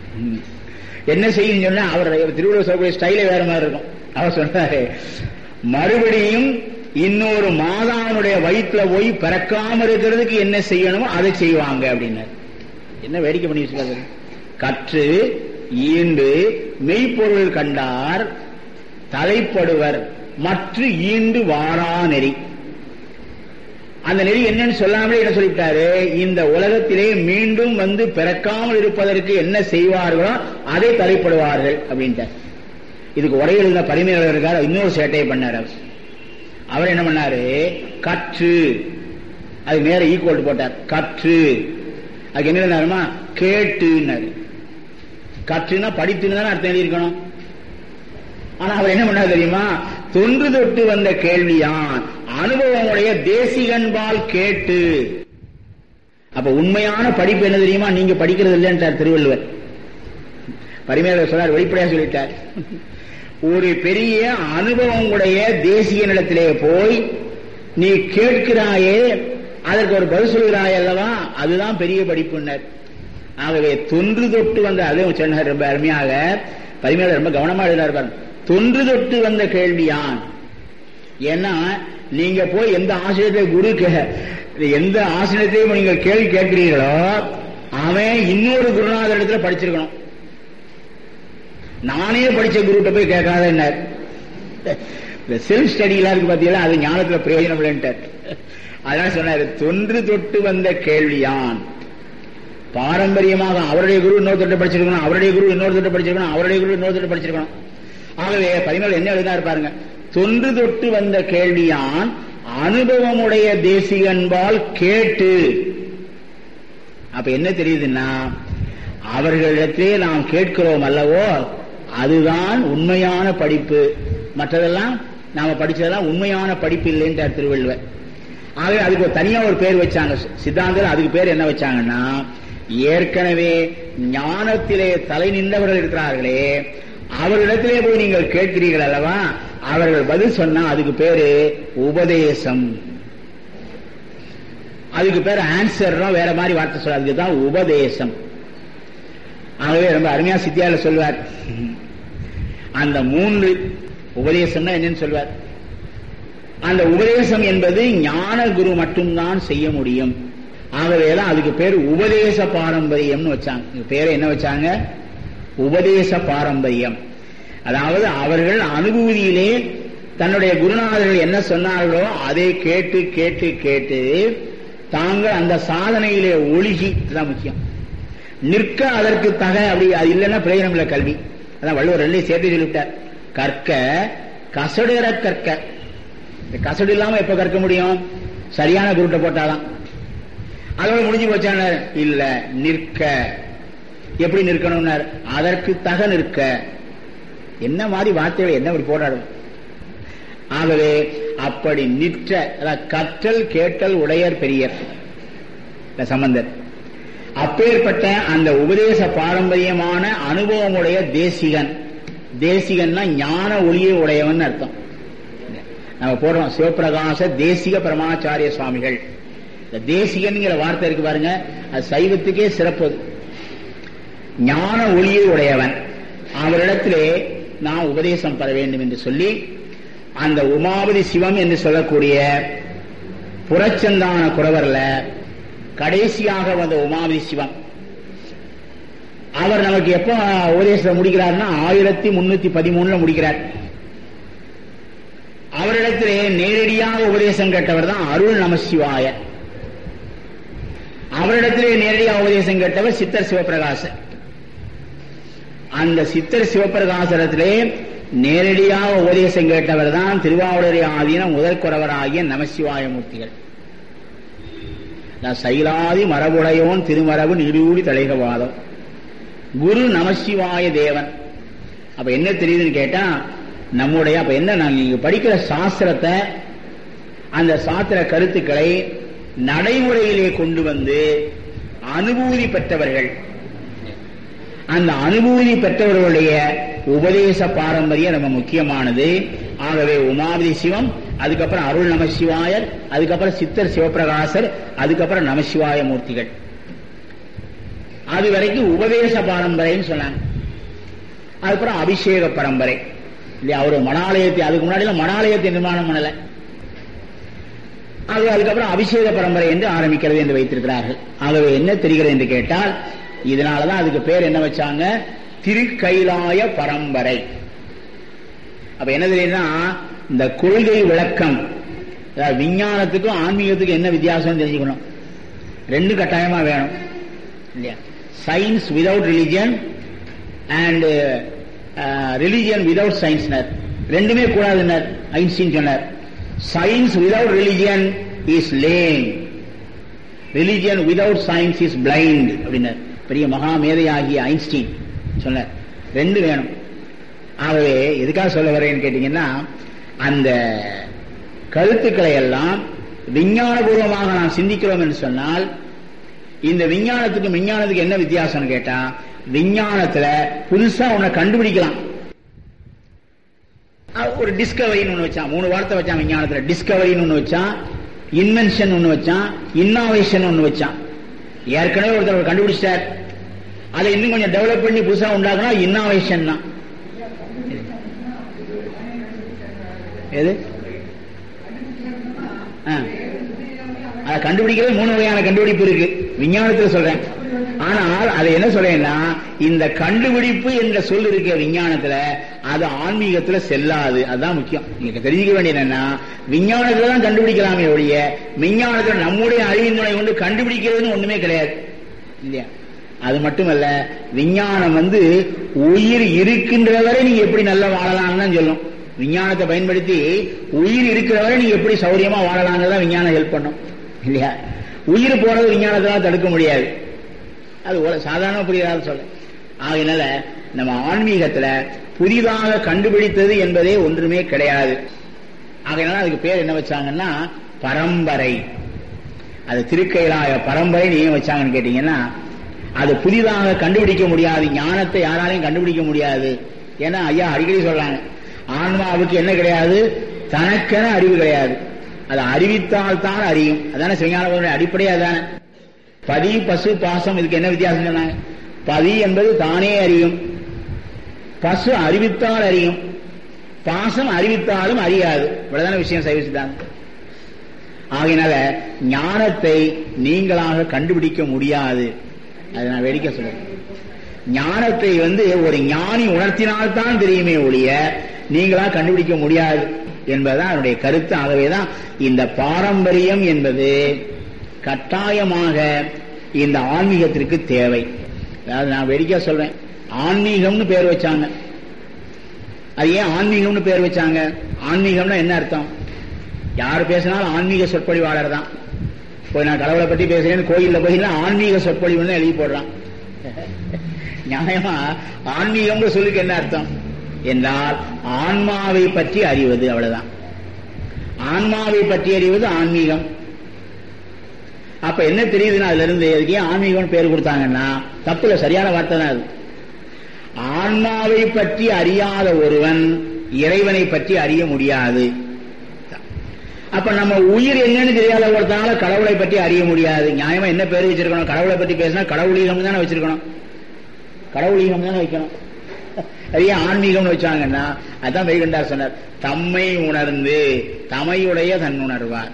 என்ன செய்யும் சொன்னா அவர் திருவள்ளுவர் சொல்லக்கூடிய ஸ்டைலே வேற மாதிரி இருக்கும் அவர் சொன்னாரு மறுபடியும் இன்னொரு மாதாவனுடைய வயிற்றுல போய் பிறக்காம இருக்கிறதுக்கு என்ன செய்யணுமோ அதை செய்வாங்க அப்படின்னாரு என்ன வேடிக்கை பண்ணி வச்சுக்காது கற்று ஈண்டு மெய்ப்பொருள் கண்டார் தலைப்படுவர் மற்ற ஈண்டு வாரா நெறி அந்த நெறி என்னன்னு சொல்லாமலே என்ன சொல்லிட்டாரு இந்த உலகத்திலே மீண்டும் வந்து பிறக்காமல் இருப்பதற்கு என்ன செய்வார்களோ அதை தலைப்படுவார்கள் அப்படின்ட்டார் இதுக்கு உரை எழுந்த பரிமையாளர் இருக்கார் இன்னொரு சேட்டையை பண்ணார் அவர் அவர் என்ன பண்ணாரு கற்று அது நேர ஈக்குவல் போட்டார் கற்று அதுக்கு என்ன இருந்தாருமா கேட்டுன்னாரு கற்றுனா படித்துன்னு தானே அர்த்தம் எழுதியிருக்கணும் ஆனா அவர் என்ன பண்ணாரு தெரியுமா தொன்று தொட்டு வந்த கேள்வியான் அனுபவமுடைய தேசிகன்பால் கேட்டு அப்ப உண்மையான படிப்பு என்ன தெரியுமா நீங்க படிக்கிறது இல்லைன்றார் திருவள்ளுவர் பரிமையாளர் சொன்னார் வெளிப்படையா சொல்லிட்டார் ஒரு பெரிய அனுபவம் உடைய தேசிய நிலத்திலே போய் நீ கேட்கிறாயே அதற்கு ஒரு பதில் சொல்கிறாய் அல்லவா அதுதான் பெரிய படிப்புனர் ஆகவே தொன்று தொட்டு வந்த அதுவும் சொன்னார் ரொம்ப அருமையாக பரிமையாளர் ரொம்ப கவனமா எழுதினார் தொன்று தொட்டு வந்த கேள்வியான் ஏன்னா நீங்க போய் எந்த ஆசிரியத்தை குரு எந்த ஆசிரியத்தையும் நீங்க கேள்வி கேட்கிறீர்களோ அவன் இன்னொரு குருநாதர் இடத்துல படிச்சிருக்கணும் நானே படிச்ச குருட்ட போய் கேட்காத என்ன செல்ஃப் ஸ்டடிலாம் இருக்கு பாத்தீங்களா அது ஞானத்துல பிரயோஜனம் இல்லைன்ட்டார் அதான் சொன்னாரு தொன்று தொட்டு வந்த கேள்வியான் பாரம்பரியமாக அவருடைய குரு இன்னொரு தொட்டு படிச்சிருக்கணும் அவருடைய குரு இன்னொரு தொட்டு படிச்சிருக்கணும் அவருடைய குரு இன்னொரு தொட்டு படிச்சிருக்கணும் ஆகவே பதினாலு என்ன எழுதினார் பாருங்க தொன்று தொட்டு வந்த கேள்வியான் அனுபவமுடைய தேசிகன்பால் கேட்டு அப்ப என்ன தெரியுதுன்னா அவர்களிடத்திலே நாம் கேட்கிறோம் அல்லவோ அதுதான் உண்மையான படிப்பு மற்றதெல்லாம் நாம படிச்சதெல்லாம் உண்மையான படிப்பு இல்லைன்றார் திருவள்ளுவர் ஆகவே அதுக்கு ஒரு தனியா ஒரு பேர் வச்சாங்க சித்தாந்தத்தில் அதுக்கு பேர் என்ன வச்சாங்கன்னா ஏற்கனவே ஞானத்திலே தலை நின்றவர்கள் இருக்கிறார்களே அவர்களிடத்திலே போய் நீங்கள் கேட்கிறீர்கள் அல்லவா அவர்கள் பதில் சொன்னா அதுக்கு பேரு உபதேசம் அதுக்கு பேர் ஆன்சர்னா வேற மாதிரி வார்த்தை சொல்ல அதுக்கு தான் உபதேசம் ஆகவே ரொம்ப அருமையா சித்தியால சொல்வார் அந்த மூன்று உபதேசம்னா என்னன்னு சொல்வார் அந்த உபதேசம் என்பது ஞான குரு மட்டும்தான் செய்ய முடியும் ஆகவேதான் அதுக்கு பேர் உபதேச பாரம்பரியம்னு வச்சாங்க பேரை என்ன வச்சாங்க உபதேச பாரம்பரியம் அதாவது அவர்கள் அனுபூதியிலே தன்னுடைய குருநாதர்கள் என்ன சொன்னார்களோ அதை கேட்டு கேட்டு கேட்டு தாங்கள் அந்த சாதனையிலே ஒழுகி தான் முக்கியம் நிற்க அதற்கு தக அப்படி அது இல்லைன்னா பிரயோஜனம் இல்லை கல்வி அதான் வள்ளுவர் ரெண்டையும் சேர்த்து சொல்லிவிட்டார் கற்க கசடுற கற்க இந்த கசடு இல்லாம எப்ப கற்க முடியும் சரியான குருட்டை போட்டாதான் அதோட முடிஞ்சு போச்சான இல்ல நிற்க எப்படி நிற்கணும்னார் அதற்கு தக நிற்க என்ன மாதிரி வார்த்தைகளை என்ன இப்படி போராடும் ஆகவே அப்படி நிற்ற அதாவது கற்றல் கேட்டல் உடையர் பெரியர் இந்த சம்பந்தர் அப்பேற்பட்ட அந்த உபதேச பாரம்பரியமான அனுபவமுடைய தேசிகன் தேசிகன்னா ஞான ஒளியை உடையவன் அர்த்தம் நம்ம போடுறோம் சிவபிரகாச தேசிக பரமாச்சாரிய சுவாமிகள் இந்த தேசிகன்கிற வார்த்தை இருக்கு பாருங்க அது சைவத்துக்கே சிறப்பு அது. ஞான ஒளியை உடையவன் அவரிடத்திலே நாம் உபதேசம் பெற வேண்டும் என்று சொல்லி அந்த உமாபதி சிவம் என்று சொல்லக்கூடிய புறச்சந்தான குறவர்ல கடைசியாக வந்த உமாபதி சிவம் அவர் நமக்கு எப்போ உபதேசத்தை முடிக்கிறார்னா ஆயிரத்தி முன்னூத்தி பதிமூணுல முடிக்கிறார் அவரிடத்திலே நேரடியாக உபதேசம் கேட்டவர் தான் அருள் நமசிவாய அவரிடத்திலே நேரடியாக உபதேசம் கேட்டவர் சித்தர் சிவபிரகாசர் அந்த சித்தர் சிவபிரகாசரத்திலே நேரடியாக உபதேசம் கேட்டவர் தான் திருவாவூரை ஆதீன முதல் குறவராகிய நமசிவாய மூர்த்திகள் நான் சைலாதி மரபுடையோன் திருமரபு நிரூடி தலைகவாதம் குரு நமசிவாய தேவன் அப்ப என்ன தெரியுதுன்னு கேட்டா நம்முடைய அப்ப என்ன நான் நீங்க படிக்கிற சாஸ்திரத்தை அந்த சாஸ்திர கருத்துக்களை நடைமுறையிலே கொண்டு வந்து அனுபூதி பெற்றவர்கள் அந்த அனுபூதி பெற்றவர்களுடைய உபதேச பாரம்பரியம் ரொம்ப முக்கியமானது ஆகவே உமாபதி சிவம் அதுக்கப்புறம் அருள் நமசிவாயர் அதுக்கப்புறம் சித்தர் சிவபிரகாசர் அதுக்கப்புறம் நமசிவாய மூர்த்திகள் அது வரைக்கும் உபதேச பாரம்பரைன்னு சொன்னாங்க அதுக்கப்புறம் அபிஷேக பரம்பரை இல்லையா அவர் மணாலயத்தை அதுக்கு முன்னாடி மணாலயத்தை நிர்மாணம் பண்ணல அது அதுக்கப்புறம் அபிஷேக பரம்பரை என்று ஆரம்பிக்கிறது என்று வைத்திருக்கிறார்கள் ஆகவே என்ன தெரிகிறது என்று கேட்டால் இதனாலதான் அதுக்கு பேர் என்ன வச்சாங்க திருக்கைலாய பரம்பரை அப்ப என்ன தெரியுதுன்னா இந்த கொள்கை விளக்கம் அதாவது விஞ்ஞானத்துக்கும் ஆன்மீகத்துக்கும் என்ன வித்தியாசம் தெரிஞ்சுக்கணும் ரெண்டு கட்டாயமா வேணும் இல்லையா science without religion and religion without சயின்ஸ்னர் ரெண்டுமே கூடாதுனர் ஐன்ஸ்டீன் சொன்னார் science without religion is lame religion without science is blind அப்படின்னார் பெரிய மகா மேதையாகிய ஐன்ஸ்டீன் சொன்னார் ரெண்டு வேணும் ஆகவே எதுக்காக சொல்ல வரேன்னு கேட்டீங்கன்னா அந்த கருத்துக்களை எல்லாம் விஞ்ஞானபூர்வமாக நாம் சிந்திக்கிறோம் என்று சொன்னால் இந்த விஞ்ஞானத்துக்கு விஞ்ஞானத்துக்கு என்ன வித்தியாசம்னு கேட்டா விஞ்ஞானத்துல புதுசா உன்னை கண்டுபிடிக்கலாம் ஒரு டிஸ்கவரின்னு ஒண்ணு வச்சான் மூணு வார்த்தை வச்சான் விஞ்ஞானத்துல டிஸ்கவரின்னு ஒண்ணு வச்சான் இன்வென்ஷன் ஒண்ணு வச்சான் இன்னோவேஷன் ஒண்ணு வச்சான் ஏற்கனவே ஒருத்தர் கண்டுபிடிச்சார் அதை இன்னும் கொஞ்சம் டெவலப் பண்ணி புதுசா உண்டாக்குனா இன்னோவேஷன் தான் எது அதை கண்டுபிடிக்கிறது மூணு வகையான கண்டுபிடிப்பு இருக்கு விஞ்ஞானத்தில் சொல்றேன் ஆனால் அதை என்ன சொல்றேன்னா இந்த கண்டுபிடிப்பு என்ற சொல் இருக்க விஞ்ஞானத்துல அது ஆன்மீகத்துல செல்லாது அதுதான் முக்கியம் நீங்க தெரிஞ்சுக்க வேண்டியது என்னன்னா விஞ்ஞானத்துல தான் கண்டுபிடிக்கலாமே ஒழிய விஞ்ஞானத்துல நம்முடைய அறிவின் துணை கொண்டு கண்டுபிடிக்கிறதுன்னு ஒண்ணுமே கிடையாது இல்லையா அது மட்டுமல்ல விஞ்ஞானம் வந்து உயிர் இருக்கின்ற வரை நீங்க எப்படி நல்லா வாழலாம்னு தான் சொல்லும் விஞ்ஞானத்தை பயன்படுத்தி உயிர் இருக்கிற வரை நீங்க எப்படி சௌரியமா வாழலாங்கிறதா விஞ்ஞானம் ஹெல்ப் பண்ணும் இல்லையா உயிர் போறது விஞ்ஞானத்தால தடுக்க முடியாது அது சாதாரண புரியாத சொல்ல ஆகையினால நம்ம ஆன்மீகத்துல புதிதாக கண்டுபிடித்தது என்பதே ஒன்றுமே கிடையாது ஆகையினால அதுக்கு பேர் என்ன வச்சாங்கன்னா பரம்பரை அது திருக்கைலாய பரம்பரை ஏன் வச்சாங்கன்னு கேட்டீங்கன்னா அது புதிதாக கண்டுபிடிக்க முடியாது ஞானத்தை யாராலையும் கண்டுபிடிக்க முடியாது ஏன்னா ஐயா அடிக்கடி சொல்றாங்க ஆன்மாவுக்கு என்ன கிடையாது தனக்கென அறிவு கிடையாது அது அறிவித்தால் தான் அறியும் அதான சிவஞான அடிப்படையா தானே பதி பசு பாசம் இதுக்கு என்ன வித்தியாசம் சொன்னாங்க பதி என்பது தானே அறியும் பசு அறிவித்தால் அறியும் பாசம் அறிவித்தாலும் அறியாது இவ்வளவுதான விஷயம் சைவ சித்தாந்தம் ஆகையினால ஞானத்தை நீங்களாக கண்டுபிடிக்க முடியாது அதை நான் வேடிக்கை சொல்றேன் ஞானத்தை வந்து ஒரு ஞானி உணர்த்தினால்தான் தெரியுமே ஒழிய நீங்களா கண்டுபிடிக்க முடியாது என்பதுதான் அதனுடைய கருத்து ஆகவேதான் இந்த பாரம்பரியம் என்பது கட்டாயமாக இந்த ஆன்மீகத்திற்கு தேவை அதாவது நான் வேடிக்கை சொல்றேன் ஆன்மீகம்னு பேர் வச்சாங்க அது ஏன் ஆன்மீகம்னு பேர் வச்சாங்க ஆன்மீகம்னா என்ன அர்த்தம் யார் பேசினாலும் ஆன்மீக சொற்பொழிவாளர் தான் போய் நான் கடவுளை பத்தி பேசுறேன்னு கோயில்ல போய் ஆன்மீக சொற்பொழிவுன்னு எழுதி போடுறான் நியாயமா ஆன்மீகம்னு சொல்லுக்கு என்ன அர்த்தம் என்றால் ஆன்மாவை பற்றி அறிவது அவ்வளவுதான் ஆன்மாவை பற்றி அறிவது ஆன்மீகம் அப்ப என்ன தெரியுதுன்னா அதுல இருந்து அதுக்கு ஏன் ஆன்மீகம்னு பேர் கொடுத்தாங்கன்னா தப்புல சரியான வார்த்தை தான் அது ஆன்மாவை பற்றி அறியாத ஒருவன் இறைவனை பற்றி அறிய முடியாது அப்ப நம்ம உயிர் என்னன்னு தெரியாத ஒருத்தனால கடவுளை பற்றி அறிய முடியாது நியாயமா என்ன பேர் வச்சிருக்கணும் கடவுளை பற்றி பேசினா கடவுளீகம் தானே வச்சிருக்கணும் கடவுளீகம் தானே வைக்கணும் அது ஏன் ஆன்மீகம்னு வச்சாங்கன்னா அதான் வைகண்டார் சொன்னார் தம்மை உணர்ந்து தமையுடைய தன் உணர்வார்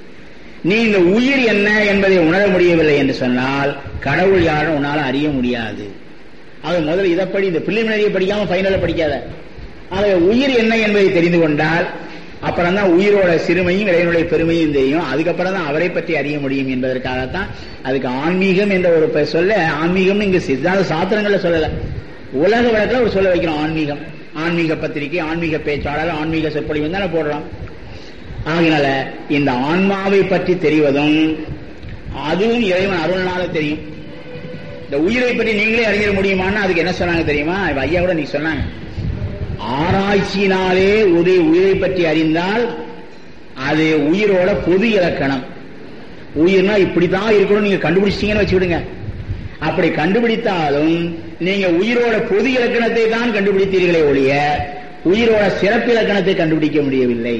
நீ இந்த உயிர் என்ன என்பதை உணர முடியவில்லை என்று சொன்னால் கடவுள் யாரும் உன்னால அறிய முடியாது அது முதல்ல இதை படி இந்த பிள்ளைமணியை படிக்காம பைனல படிக்காத ஆக உயிர் என்ன என்பதை தெரிந்து கொண்டால் அப்புறம் தான் உயிரோட சிறுமையும் இறைவனுடைய பெருமையும் தெரியும் அதுக்கப்புறம் தான் அவரை பற்றி அறிய முடியும் என்பதற்காகத்தான் அதுக்கு ஆன்மீகம் என்ற ஒரு பெ- சொல்ல ஆன்மீகம்னு இங்க சித்தாந்த சாத்திரங்கள்ல சொல்லல உலக வழக்கில் ஒரு சொல்ல வைக்கிறோம் ஆன்மீகம் ஆன்மீக பத்திரிகை ஆன்மீக பேச்சாளர் ஆன்மீக சொற்பொழிவு தானே போடுறோம் ஆகினால இந்த ஆன்மாவை பற்றி தெரிவதும் அதுவும் இறைவன் அருள்னால தெரியும் இந்த உயிரை பற்றி நீங்களே அறிஞர முடியுமான்னு அதுக்கு என்ன சொன்னாங்க தெரியுமா இப்ப ஐயா கூட நீ சொன்னாங்க ஆராய்ச்சியினாலே ஒரு உயிரை பற்றி அறிந்தால் அது உயிரோட பொது இலக்கணம் உயிர்னா இப்படித்தான் இருக்கணும் நீங்க கண்டுபிடிச்சிட்டீங்கன்னு வச்சுக்கிடுங்க அப்படி கண்டுபிடித்தாலும் நீங்க உயிரோட பொது இலக்கணத்தை தான் கண்டுபிடித்தீர்களே ஒழிய உயிரோட சிறப்பு இலக்கணத்தை கண்டுபிடிக்க முடியவில்லை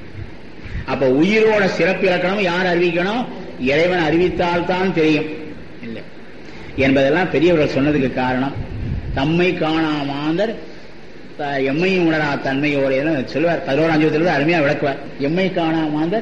அப்ப உயிரோட சிறப்பு இலக்கணம் யார் அறிவிக்கணும் இறைவன் அறிவித்தால் தான் தெரியும் இல்லை என்பதெல்லாம் பெரியவர்கள் சொன்னதுக்கு காரணம் தம்மை காணா மாந்தர் த- எம்மையும் உணரா தன்மையோட சொல்லுவார் பதினோராம் ஜோதிலிருந்து அருமையா விளக்குவார் எம்மை காணா மாந்தர்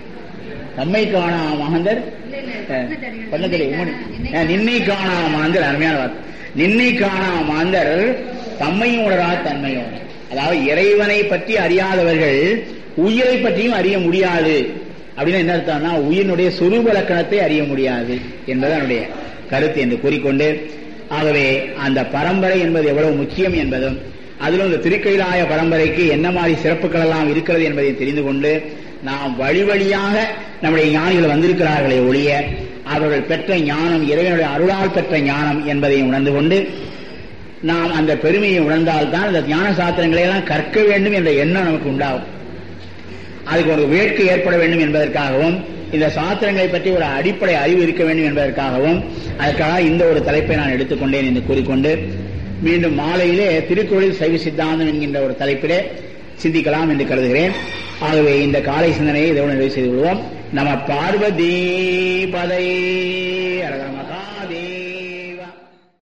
தம்மை காணா மாந்தர் பண்ணதில்லை உம்மன். அஹ், நின்னை காணா மாந்தர் அருமையான வார்த்தை நின்னை காணா மாந்தர் தம்மையும் உணரா தன்மையோட அதாவது இறைவனை பற்றி அறியாதவர்கள் உயிரை பற்றியும் அறிய முடியாது அப்படின்னு என்ன அர்த்தம்னா உயிரினுடைய சுரூப லக்கணத்தை அறிய முடியாது என்பது என்னுடைய கருத்து என்று கூறிக்கொண்டு ஆகவே அந்த பரம்பரை என்பது எவ்வளவு முக்கியம் என்பதும் அதிலும் இந்த திருக்கைலாய பரம்பரைக்கு என்ன மாதிரி சிறப்புகள் எல்லாம் இருக்கிறது என்பதை தெரிந்து கொண்டு நாம் வழி வழியாக நம்முடைய ஞானிகள் வந்திருக்கிறார்களே ஒழிய அவர்கள் பெற்ற ஞானம் இறைவனுடைய அருளால் பெற்ற ஞானம் என்பதையும் உணர்ந்து கொண்டு நாம் அந்த பெருமையை உணர்ந்தால்தான் அந்த ஞான சாத்திரங்களை எல்லாம் கற்க வேண்டும் என்ற எண்ணம் நமக்கு உண்டாகும் அதுக்கு ஒரு வேட்கை ஏற்பட வேண்டும் என்பதற்காகவும் இந்த சாத்திரங்களை பற்றி ஒரு அடிப்படை அறிவு இருக்க வேண்டும் என்பதற்காகவும் அதற்காக இந்த ஒரு தலைப்பை நான் எடுத்துக்கொண்டேன் என்று கூறிக்கொண்டு மீண்டும் மாலையிலே திருக்குறளில் சைவ சித்தாந்தம் என்கின்ற ஒரு தலைப்பிலே சிந்திக்கலாம் என்று கருதுகிறேன் ஆகவே இந்த காலை சிந்தனையை இதோடு நிறைவு செய்து கொள்வோம் நம பார்வதி பதை அரகரமகா